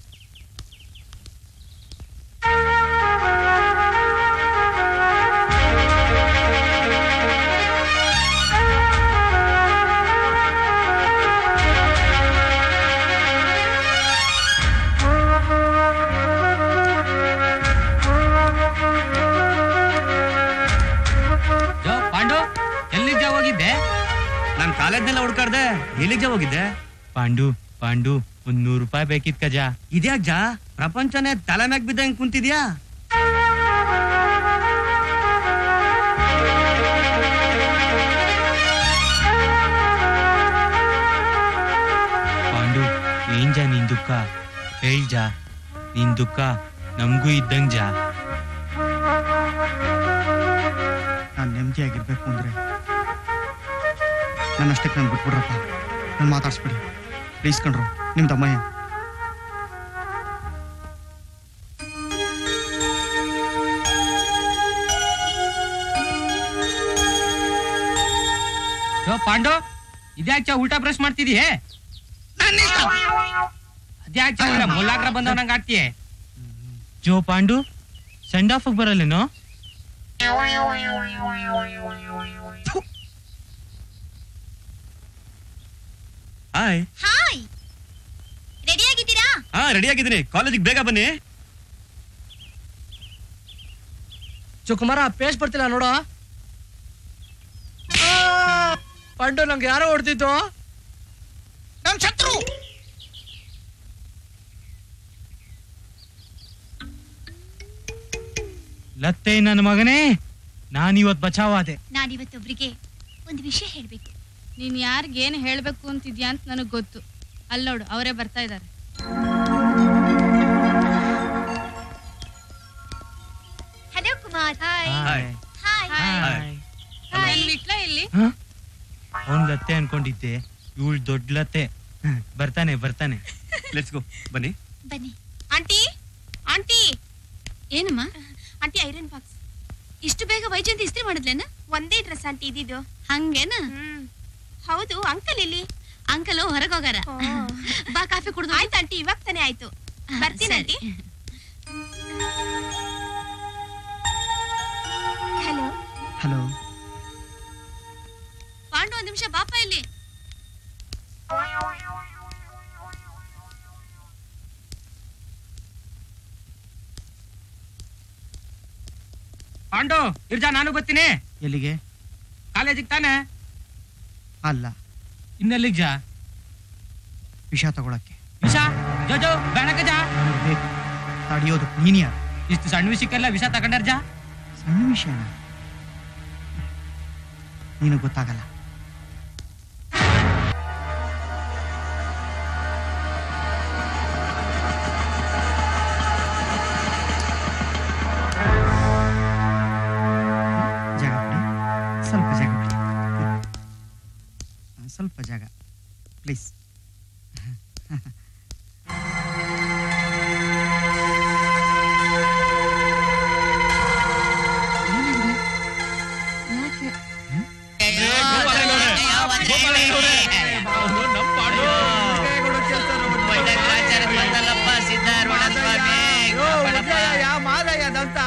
ಜೋ, ಪಾಂಡು ಎಲ್ಲಿದ್ದ ಹೋಗಿದ್ದೆ ನಾನ್ ಕಾಲೇಜ್ನೆಲ್ಲ ಹುಡ್ಕಾಡ್ದೆ ಎಲ್ಲಿಗೆ ಹೋಗಿದ್ದೆ ಪಾಂಡು ಪಾಂಡು ಒಂದ್ ನೂರು ರೂಪಾಯಿ ಬೇಕಿತ್ ಕಜಾ ಇದ್ಯಾಕ್ ಜಾ ಪ್ರಪಂಚನೇ ತಲೆ ಮ್ಯಾಗ್ ಬಿದ್ದಂಗ್ ಕುಂತಿದ್ಯಾ ಪಾಂಡು ಏನ್ ಜಾ ನಿನ್ ದುಃಖ ಹೇಳ್ ಜಾ ನಿನ್ ದುಃಖ ನಮ್ಗೂ ಇದ್ದಂಗ್ ಜಾ ನಾನು ನೆಮ್ಮದಿಯಾಗಿರ್ಬೇಕು ಅಂದ್ರೆ ನನ್ನಷ್ಟಕ್ಕೆ ನಾನು ಬಿಟ್ಬಿಡ್ರಪ್ಪ ನಾನು ಮಾತಾಡ್ಸ್ಬಿಡಿ ಪ್ಲೀಸ್ ಕಣ್ರು ನಿಮ್ ತಮ್ಮಯ್ಯ ಜೋ ಪಾಂಡು ಇದ್ಯಾಕೆ ಉಲ್ಟಾ ಬ್ರಷ್ ಮಾಡ್ತಿದೀಯೇ ಅದ್ಯಾಕೆ ಮುಲ್ಲಾಗ್ರ ಬಂದವನಂಗ ಆಡ್ತೀಯ ಜೋ ಪಾಂಡು ಸೆಂಡ್ ಆಫ್ ಬರಲ್ಲೇನೋ ಹಾಯ್ ಹಾಯ್ ರೆಡಿ ಆಗಿದ್ದೀರಾ ಹಾ ರೆಡಿ ಆಗಿದ್ದೀನಿ ಕಾಲೇಜಿಗೆ ಬೇಗ ಬನ್ನಿ ಚುಕುಮಾರ ಪೇಸ್ಟ್ ಬರ್ತಿಲ್ಲ ನೋಡು ಆ, ಪಂಡು ನಂಗೆ ಯಾರೋ ಹೊಡ್ತಿತ್ತು ನನ್ ಶತ್ರು ಲತ್ತೆ ನನ್ನ ಮಗನೇ ನಾನಿವತ್ ಬಚಾವಾದೆ ನಾನಿವತ್ತೊಬ್ರಿಗೆ ಒಂದು ವಿಷಯ ಹೇಳ್ಬೇಕು ನೀನ್ ಯಾರಿಗೇನ್ ಹೇಳ್ಬೇಕು ಅಂತಿದ್ಯಾ ಅಂತ ನನಗ್ ಗೊತ್ತು ಅಲ್ ನೋಡು ಅವರೇ ಬರ್ತಾ ಇದಾರೆ hello Kumar hi hi hi ನನ್ ವಿಟ್ಲ ಇಲ್ಲಿ ಅವ್ನ್ ಲತ್ತೆ ಅನ್ಕೊಂಡಿದ್ದೆ ಇವಳು ದೊಡ್ಡ ಲತ್ತೆ ಬರ್ತಾನೆ ಬರ್ತಾನೆ ಲೆಟ್ಸ್ ಗೋ ಬನ್ನಿ ಬನ್ನಿ ಆಂಟಿ ಆಂಟಿ ಏನಮ್ಮ ಆಂಟಿ ಐರನ್ ಬಾಕ್ಸ್ ಇಷ್ಟು ಬೇಗ ವೈಜಯಂತಿ ಇಸ್ತ್ರಿ ಮಾಡಿದ್ಲೇನ ಒಂದೇ ಡ್ರೆಸ್ ಆಂಟಿ ಇದ್ದಿದ್ದು ಹಂಗೇನ ಹೌದು ಅಂಕಲ್ ಇಲ್ಲಿ ಅಂಕಲ್ ಹೊರಗೋಗಾರ ಬಾ ಕಾಫಿ ಕುಡ್ದು ಆಯ್ತು ಆಂಟಿ ಇವಾಗ ತಾನೇ ಆಯ್ತು ಬರ್ತೀನಿ ಆಂಟಿ ಹಲೋ ಹಲೋ ಪಾಂಡು ಒಂದ್ ನಿಮಿಷ ಬಾಪ ಇಲ್ಲಿ ಪಾಂಡು ಇರ್ಜಾ ನಾನು ಬರ್ತೀನಿ ಎಲ್ಲಿಗೆ ಕಾಲೇಜಿಗೆ ತಾನೆ ಅಲ್ಲ ಇನ್ನೆಲ್ಲಿಗ್ ಜಾ ವಿಷ ತಗೊಳಕ್ಕೆ ವಿಷ ಜೋ ಜೋ ಬೇಡ ಕಜಾ ನನಗ್ ಬೇಕು ತಡಿಯೋದು ನೀನ್ ಯಾರು ಇಷ್ಟು ಸಣ್ಣ ವಿಷಯಕ್ಕೆಲ್ಲ ವಿಷ ತಗೊಂಡಾರ ಜಾ ಸಣ್ಣ ವಿಷಯನ ನೀನು ಗೊತ್ತಾಗಲ್ಲ ಜಾಗ ಕೊಡಿ ಸ್ವಲ್ಪ ಜಾಗ ಕೊಡಿ ಹ್ಮ್. ಸ್ವಲ್ಪ ಜಾಗ ಪ್ಲೀಸ್ ಮಾದಯ್ಯ ಮಾದಯ್ಯದಂತ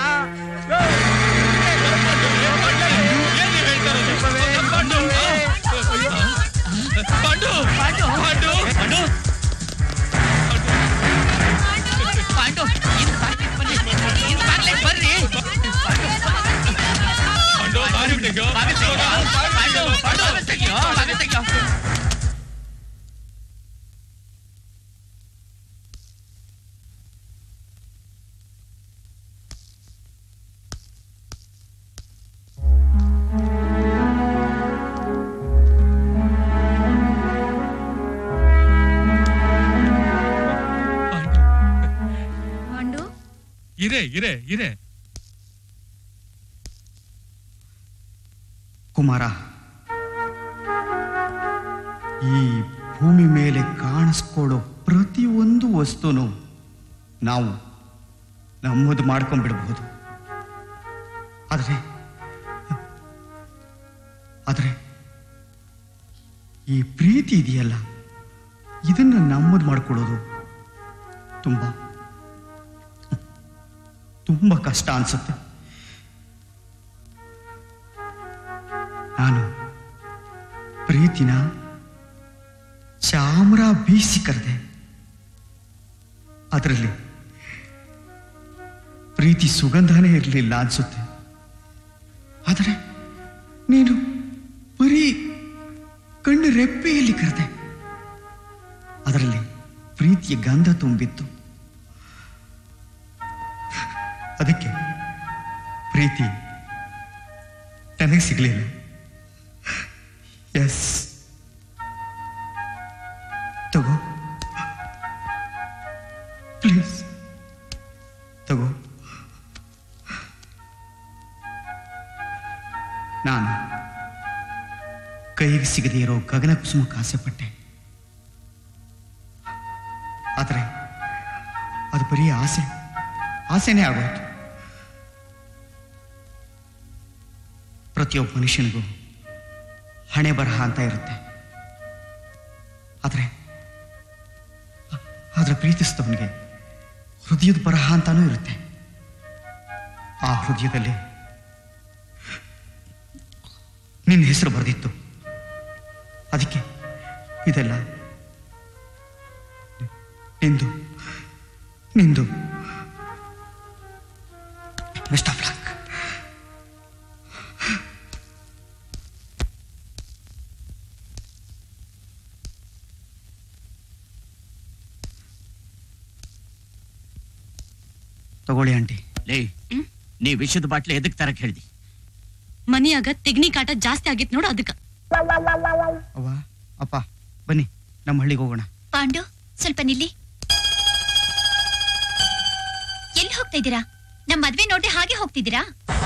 ಪಾಂಡು ಪಾಂಡು ಪಾಂಡು ಪಾಂಡು ಇನ್ ಬಾಗ್ಲಿಗ್ ಬನ್ನಿ ಇನ್ ಬಾಗ್ಲಿಗ್ ಬರ್ರಿ ಪಾಂಡು ಬಾಗಿಲು ತೆಗ್ಯೋ. ಬಾಗಿಲು ತೆಗ್ಯೋ. ಪಾಂಡು ಪಾಂಡು ಬಾಗಿಲು ತೆಗ್ಯೋ ಬಾಗಿಲು ತೆಗ್ಯೋ ಪಾಂಡು ಇರೆ ಇರೆ ಇರೆ ಕುಮಾರ ಈ ಭೂಮಿ ಮೇಲೆ ಕಾಣಿಸ್ಕೊಳ್ಳೋ ಪ್ರತಿಯೊಂದು ವಸ್ತುನು ನಾವು ನಮ್ಮದು ಮಾಡ್ಕೊಂಡ್ಬಿಡ್ಬಹುದು ಆದರೆ ಆದರೆ ಈ ಪ್ರೀತಿ ಇದೆಯಲ್ಲ ಇದನ್ನ ನಮ್ಮದು ಮಾಡ್ಕೊಳ್ಳೋದು ತುಂಬ ತುಂಬ ಕಷ್ಟ ಅನ್ಸುತ್ತೆ ನಾನು ಪ್ರೀತಿನ ಚಾಮ್ರ ಬೀಸಿ ಕರೆದೆ ಅದರಲ್ಲಿ ಪ್ರೀತಿ ಸುಗಂಧನೇ ಇರಲಿಲ್ಲ ಅನ್ಸುತ್ತೆ ಆದರೆ ನೀನು ಬರೀ ಕಣ್ಣು ರೆಪ್ಪೆಯಲ್ಲಿ ಕರೆದೆ ಅದರಲ್ಲಿ ಪ್ರೀತಿಯ ಗಂಧ ತುಂಬಿತ್ತು ಅದಕ್ಕೆ ಪ್ರೀತಿ ನನಗೆ ಸಿಗಲಿಲ್ಲ ಎಸ್ ತಗೋ ಪ್ಲೀಸ್ ತಗೋ ನಾನು ಕೈಗೆ ಸಿಗದೇ ಇರೋ ಗಗನ ಕುಸುಮಕ್ಕೆ ಆಸೆಪಟ್ಟೆ ಆದರೆ ಅದು ಬರೀ ಆಸೆ ಆಸೆನೇ ಆಗೋಯ್ತು ಪ್ರತಿಯೊಬ್ಬ ಮನುಷ್ಯನಿಗೂ ಹಣೆ ಬರಹ ಅಂತ ಇರುತ್ತೆ ಆದರೆ ಆದರೆ ಪ್ರೀತಿಸಿದವನಿಗೆ ಹೃದಯದ ಬರಹ ಅಂತಾನೂ ಇರುತ್ತೆ ಆ ಹೃದಯದಲ್ಲಿ ನಿನ್ನ ಹೆಸರು ಬರೆದಿತ್ತು ಅದಕ್ಕೆ ಇದೆಲ್ಲ ನಿಂದು ನಿಂದು ಬೆಸ್ಟ್ ಆಫ್ ಲಕ್ ತಗೊಳ್ಳಿ ಆಂಟಿ ಲೇ ನೀ ವಿಷದ ಬಾಟ್ಲಿ ಎದಕ್ ತರಕ್ ಹೇಳ್ದಿ ಮನಿಯಾಗ ತೆಗ್ನಿ ಕಾಟ ಜಾಸ್ತಿ ಆಗಿತ್ ನೋಡು ಅದಕ್ಕ ಅವ್ವ ಅಪ್ಪ ಬನ್ನಿ ನಮ್ಮ ಹಳ್ಳಿಗೆ ಹೋಗೋಣ ಪಾಂಡು ಸ್ವಲ್ಪ ನಿಲ್ಲಿ ಎಲ್ಲಿ ಹೋಗ್ತಾ ಇದ್ದೀರಾ ನಮ್ಮ ಮದ್ವೆ ನೋಡಿ ಹಾಗೆ ಹೋಗ್ತಿದ್ದೀರಾ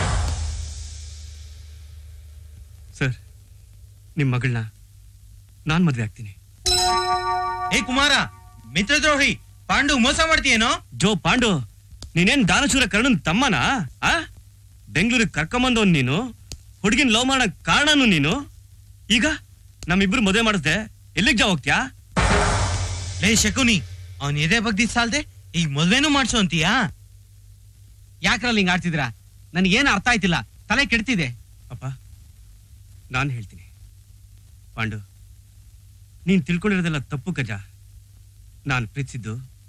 ಸರ್ ನಿಮ್ ಮಗಳನ್ನ ನಾನ್ ಮದ್ವೆ ಆಗ್ತೀನಿ ಏ ಕುಮಾರ ಮಿತ್ರದ್ರೋಹಿ ಪಾಂಡು ಮೋಸ ಮಾಡ್ತೀಯೇನೋ ಜೋ ಪಾಂಡು ನೀನೇನ್ ದಾನಶೂರ ಕರ್ಣನ್ ತಮ್ಮನ ಆ ಬೆಂಗಳೂರಿಗೆ ಕರ್ಕೊಂಬಂದವನ್ ನೀನು ಹುಡುಗಿನ ಲವ್ ಮಾಡಕ್ ಕಾರಣನು ನೀನು ಈಗ ನಮ್ಮಿಬ್ರು ಮದುವೆ ಮಾಡಿಸ್ದೆ ಎಲ್ಲಿಗ್ ಜಾ ಹೋಗ್ತ್ಯಾ ಲೇ ಶಕುನಿ ಅವನ್ ಎದೆ ಬಗ್ದಿದ್ ಸಾಲ್ದೆ ಈಗ ಮದ್ವೆನೂ ಮಾಡ್ಸೋ ಅಂತೀಯಾ ಯಾಕ್ರಲ್ಲಿ ಹಿಂಗ್ ಆಡ್ತಿದ್ದೀರಾ ನನಗೇನು ಅರ್ಥ ಆಯ್ತಿಲ್ಲ ತಲೆ ಕೆಡ್ತಿದೆ ಅಪ್ಪ ನಾನ್ ಹೇಳ್ತೀನಿ ಪಾಂಡು ನೀನ್ ತಿಳ್ಕೊಂಡಿರೋದೆಲ್ಲ ತಪ್ಪು ಗಜ ನಾನ್ ಪ್ರೀತಿಸಿದ್ದು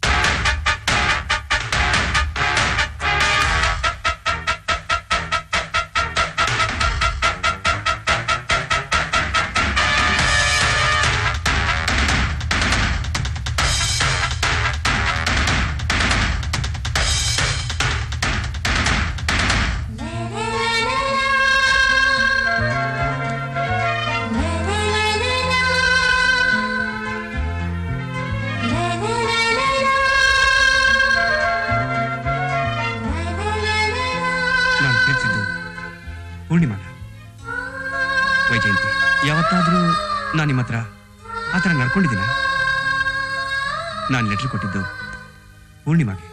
ನಾನ್ ಪ್ರೀತಿಸಿದ್ದು ಪೂರ್ಣಿಮಾನ ವೈಜಯಂತಿ ಯಾವತ್ತಾದ್ರೂ ನಾನು ನಿಮ್ಮ ಹತ್ರ ಆ ಥರ ನಡ್ಕೊಂಡಿದ್ದೀನ ನಾನು ಲೆಟರ್ ಕೊಟ್ಟಿದ್ದು ಪೂರ್ಣಿಮಾಗೆ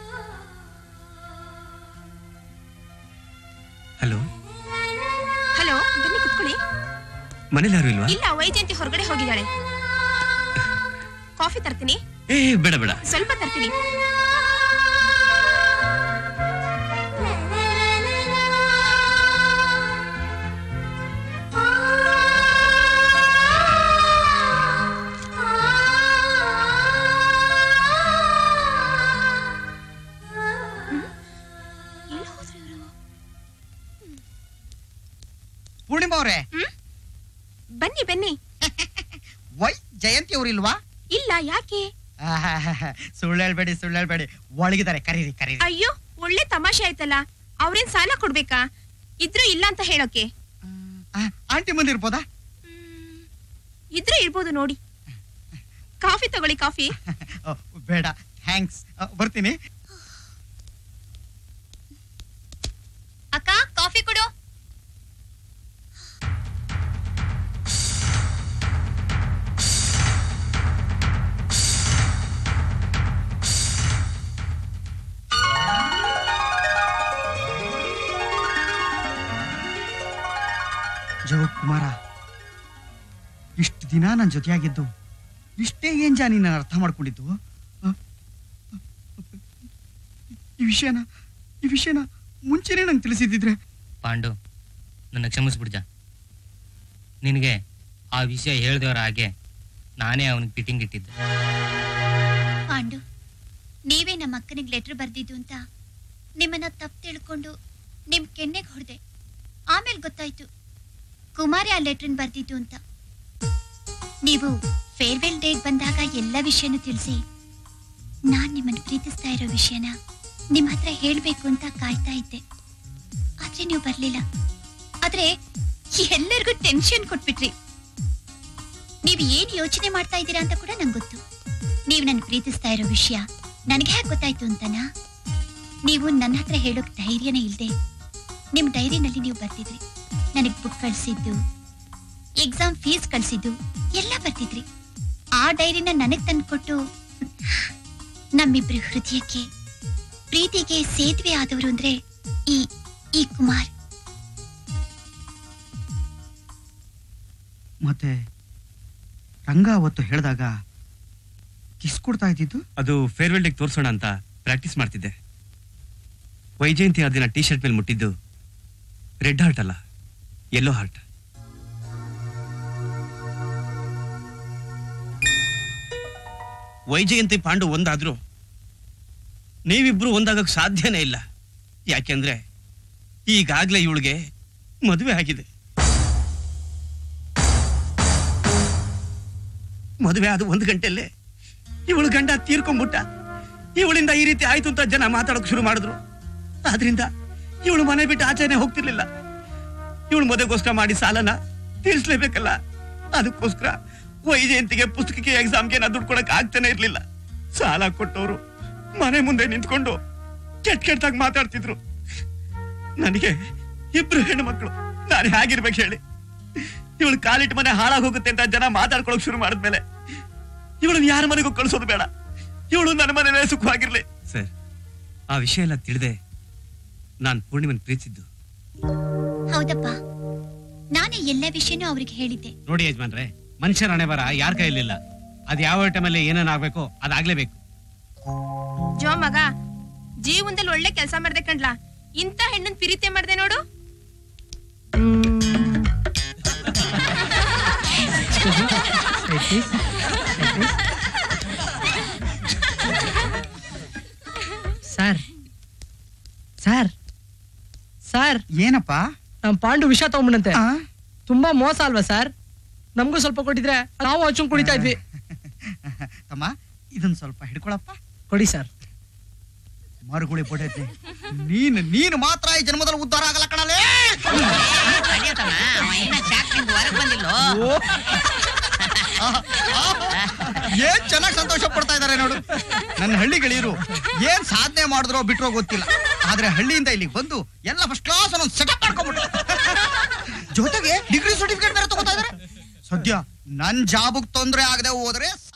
ಹಲೋ ಹಲೋ ಬನ್ನಿ ಕುತ್ಕೊಳ್ಳಿ ಮನೇಲಿ ಯಾರು ಇಲ್ವಾ ಇಲ್ಲ ವೈಜಯಂತಿ ಹೊರಗಡೆ ಹೋಗಿದ್ದಾಳೆ ಕಾಫಿ ತರ್ತೀನಿ ಏ ಬೇಡ ಬೇಡ ಸ್ವಲ್ಪ ತರ್ತೀನಿ ಅವ್ರೆ ಬನ್ನಿ ಬನ್ನಿ ವೈ ಜಯಂತಿ ಅವ್ರಿಲ್ವಾ ಇಲ್ಲ ಯಾಕೆ ಸುಳ್ಳು ಹೇಳ್ಬೇಡಿ ಸುಳ್ಳು ಹೇಳ್ಬೇಡಿ ಒಳಗಿದ್ದಾರೆ ಕರೀರಿ ಕರೀರಿ ಅಯ್ಯೋ ಒಳ್ಳೆ ತಮಾಷೆ ಆಯ್ತಲ್ಲ ಅವ್ರೇನ್ ಸಾಲ ಕೊಡ್ಬೇಕಾ ಇದ್ರು ಇಲ್ಲ ಅಂತ ಹೇಳೋಕೆ ಆಂಟಿ ಮುಂದಿರ್ಬೋದಾ ಇದ್ರೆ ಇರ್ಬೋದು ನೋಡಿ ಕಾಫಿ ತಗೊಳ್ಳಿ ಕಾಫಿ ಓ, ಬೇಡ ಥ್ಯಾಂಕ್ಸ್ ಬರ್ತೀನಿ ಅಕ್ಕ ಕಾಫಿ ಕೊಡು ಜೋ ಕುಮಾರ ಇಷ್ಟು ದಿನ ನನ್ನ ಜೊತೆಯಾಗಿದ್ದು ಇಷ್ಟೇ ಏನ್ ಜಾ ನೀನು ಅರ್ಥ ಮಾಡ್ಕೊಂಡಿದ್ದು ಆ? ಈ ವಿಷಯನ ಈ ವಿಷಯನ ಮುಂಚೆನೆ ನಂಗೆ ತಿಳಿಸಿದ್ದಿದ್ರೆ ಪಾಂಡು ನನ್ನ ಕ್ಷಮಿಸ್ಬಿಡ್ಜ ನಿನಗೆ ಆ ವಿಷಯ ಹೇಳ್ದವ್ರ ಹಾಗೆ ನಾನೇ ಅವನಿಗೆ ಫಿಟ್ಟಿಂಗ್ ಇಟ್ಟಿದ್ದೆ ಪಾಂಡು ನೀವೇ ನಮ್ಮ ಅಕ್ಕನಿಗೆ ಲೆಟರ್ ಬರ್ದಿದ್ದು ಅಂತ ನಿಮ್ಮನ್ನ ತಪ್ಪು ತಿಳ್ಕೊಂಡು ನಿಮ್ ಕೆನ್ನೆಗೆ ಹೊಡೆದೆ ಆಮೇಲೆ ಗೊತ್ತಾಯ್ತು ಕುಮಾರಿ ಆ ಲೆಟ್ರನ್ ಬರ್ದಿದ್ದು ಅಂತ ನೀವು ಫೇರ್ವೆಲ್ ಡೇಗ್ ಬಂದಾಗ ಎಲ್ಲ ವಿಷಯನೂ ತಿಳಿಸಿ ನಾನ್ ನಿಮ್ಮನ್ನು ಪ್ರೀತಿಸ್ತಾ ಇರೋ ವಿಷಯನ ನಿಮ್ ಹತ್ರ ಹೇಳ್ಬೇಕು ಅಂತ ಕಾಯ್ತಾ ಇದ್ದೆ ಆದ್ರೆ ನೀವು ಬರ್ಲಿಲ್ಲ ಆದ್ರೆ ಎಲ್ಲರಿಗೂ ಟೆನ್ಷನ್ ಕೊಟ್ಬಿಟ್ರಿ ನೀವು ಏನ್ ಯೋಚನೆ ಮಾಡ್ತಾ ಇದ್ದೀರಾ ಅಂತ ಕೂಡ ನಂಗೆ ಗೊತ್ತು ನೀವು ನನ್ ಪ್ರೀತಿಸ್ತಾ ಇರೋ ವಿಷಯ ನನಗೆ ಹೇಗೆ ಗೊತ್ತಾಯ್ತು ಅಂತನಾ ನೀವು ನನ್ನ ಹತ್ರ ಹೇಳೋಕ್ ಧೈರ್ಯನೇ ಇಲ್ದೆ ನಿಮ್ ಡೈರಿನಲ್ಲಿ ನೀವು ಬರ್ತಿದ್ರಿ ನನಗ್ ಬುಕ್ ಕಳ್ಸಿದ್ದು ಎಕ್ಸಾಮ್ ಫೀಸ್ ಕಳ್ಸಿದ್ದು ಎಲ್ಲ ಬರ್ತಿದ್ರಿ ಆ ಡೈರಿನ ನನಗ್ ತಂದ್ಕೊಟ್ಟು ನಮ್ಮಿಬ್ರ ಹೃದಯಕ್ಕೆ ಪ್ರೀತಿಗೆ ಸೇತುವೆ ಆದವರು ಅಂದ್ರೆ ಈ ಈ ಕುಮಾರ್ ಮತ್ತೆ ರಂಗ ಅವತ್ತು ಹೇಳಿದಾಗ ಕಿಸ್ ಕೊಡ್ತಾ ಇದ್ದಿದ್ದು ಅದು ಫೇರ್ವೆಲ್ ಡೇಗೆ ತೋರ್ಸೋಣ ಅಂತ ಪ್ರಾಕ್ಟೀಸ್ ಮಾಡ್ತಿದ್ದೆ ವೈಜಯಂತಿ ಆ ದಿನ ಟಿ ಶರ್ಟ್ ಮೇಲೆ ಮುಟ್ಟಿದ್ದು ರೆಡ್ ಹಾರ್ಟ್ ಅಲ್ಲ ಯೆಲ್ಲೋ ಹಾರ್ಟ್ ವೈಜಯಂತಿ ಪಾಂಡು ಒಂದಾದ್ರು ನೀವಿಬ್ರು ಒಂದಾಗಕ್ ಸಾಧ್ಯನೇ ಇಲ್ಲ ಯಾಕೆಂದ್ರೆ ಈಗಾಗ್ಲೇ ಇವಳಿಗೆ ಮದುವೆ ಆಗಿದೆ ಮದುವೆ ಆದ ಒಂದು ಗಂಟೆಯಲ್ಲೇ ಇವಳು ಗಂಡ ತೀರ್ಕೊಂಡ್ಬಿಟ್ಟ ಇವಳಿಂದ ಈ ರೀತಿ ಆಯ್ತು ಅಂತ ಜನ ಮಾತಾಡೋಕ್ ಶುರು ಮಾಡಿದ್ರು ಆದ್ರಿಂದ ಇವಳು ಮನೆ ಬಿಟ್ಟು ಆಚೆನೆ ಹೋಗ್ತಿರ್ಲಿಲ್ಲ ಇವಳು ಮದುವೆಗೋಸ್ಕರ ಮಾಡಿ ಸಾಲನ ತೀರಿಸ್ಲೇಬೇಕಲ್ಲ ಅದಕ್ಕೋಸ್ಕರ ವೈಜಯಂತಿಗೆ ಪುಸ್ತಕಕ್ಕೆ ಎಕ್ಸಾಮ್ಗೆ ನಾ ದುಡ್ಡು ಕೊಡಕ್ ಆಗ್ತಾನೆ ಇರ್ಲಿಲ್ಲ ಸಾಲ ಕೊಟ್ಟವರು ಮನೆ ಮುಂದೆ ನಿಂತ್ಕೊಂಡು ಕೆಟ್ಟ ಕೆಟ್ಟದಾಗ ಮಾತಾಡ್ತಿದ್ರು ನನಗೆ ಇಬ್ರು ಹೆಣ್ಣು ಮಕ್ಕಳು ನಾನು ಹೇಗಿರ್ಬೇಕು ಹೇಳಿ ಇವಳು ಕಾಲಿಟ್ಟು ಮನೆ ಹಾಳಾಗ್ ಹೋಗುತ್ತೆ ಅಂತ ಜನ ಮಾತಾಡ್ಕೊಳಕ್ ಶುರು ಮಾಡಿದ್ಮೇಲೆ ಇವಳು ಯಾರ ಮನೆಗೂ ಕಳ್ಸೋದು ಬೇಡ ಇವಳು ನನ್ನ ಮನೇಲೆ ಸುಖವಾಗಿರ್ಲಿ ಸರ್ ಆ ವಿಷಯ ಎಲ್ಲ ತಿಳಿದೆ ನಾನು ಪೂರ್ಣಿಮನ್ ಪ್ರೀತಿಸಿದ್ದು ಹೌದಪ್ಪ ನಾನೇ ಎಲ್ಲ ವಿಷಯನೂ ಅವ್ರಿಗೆ ಹೇಳಿದ್ದೆ ನೋಡಿ ಯಜಮಾನ್ರೆ ಮನುಷ್ಯರ ಹಣೆ ಬರ ಯಾರ ಕೈಲಿಲ್ಲ ಅದ್ ಯಾವ ಟೈಮಲ್ಲಿ ಏನೇನ್ ಆಗ್ಬೇಕು ಅದಾಗ್ಲೇಬೇಕು ಜೋ ಮಗ ಜೀವನದಲ್ಲಿ ಒಳ್ಳೆ ಕೆಲಸ ಮಾಡ್ದೆ ಕಣ್ಲಾ ಇಂಥ ಹೆಣ್ಣನ್ ಪ್ರೀತಿ ಮಾಡ್ದೆ ನೋಡು ಸರ್ ಸರ್ ಸರ್ ಏನಪ್ಪ ನಮ್ ಪಾಂಡು ವಿಷ ತಗೊಂಬಂತೆ ತುಂಬಾ ಮೋಸ ಅಲ್ವಾ ಸರ್ ನಮಗೂ ಸ್ವಲ್ಪ ಕೊಟ್ಟಿದ್ರೆ ನಾವು ಹಚ್ಚುಂಗ್ ಕುಡಿತಾ ಇದ್ವಿ ತಮ್ಮ ಇದನ್ನ ಸ್ವಲ್ಪ ಹಿಡ್ಕೊಳಪ್ಪ ಕೊಡಿ ಸರ್ ಮರುಗುಳಿ ಪೊಟೈತಿ ನೀನು ನೀನು ಮಾತ್ರ ಈ ಜನ್ಮದಲ್ಲಿ ಉದ್ಧಾರ ಆಗಲ್ಲ ಕಣಲೇ ಏನ್ ಚೆನ್ನಾಗಿ ಸಂತೋಷ ಪಡ್ತಾ ಇದಾರೆ ನೋಡು ನನ್ನ ಹಳ್ಳಿ ಗೆಳೆಯರು ಏನ್ ಸಾಧನೆ ಮಾಡಿದ್ರೋ ಬಿಟ್ರೋ ಗೊತ್ತಿಲ್ಲ ಆದ್ರೆ ಹಳ್ಳಿಯಿಂದ ಇಲ್ಲಿಗೆ ಬಂದು ಎಲ್ಲ ಫಸ್ಟ್ ಕ್ಲಾಸ್ ಒಂದು ಸೆಟಪ್ ಮಾಡ್ಕೊಂಡ್ಬಿಟ್ರು ಜೊತೆಗೆ ಡಿಗ್ರಿ ಸರ್ಟಿಫಿಕೇಟ್ ಬೇರೆ ತಗೋತಾ ಇದಾರೆ ಸದ್ಯ ನನ್ ಜಾಬಗ್ ತೊಂದ್ರೆ ಆಗದೆ ಹೋದ್ರೆ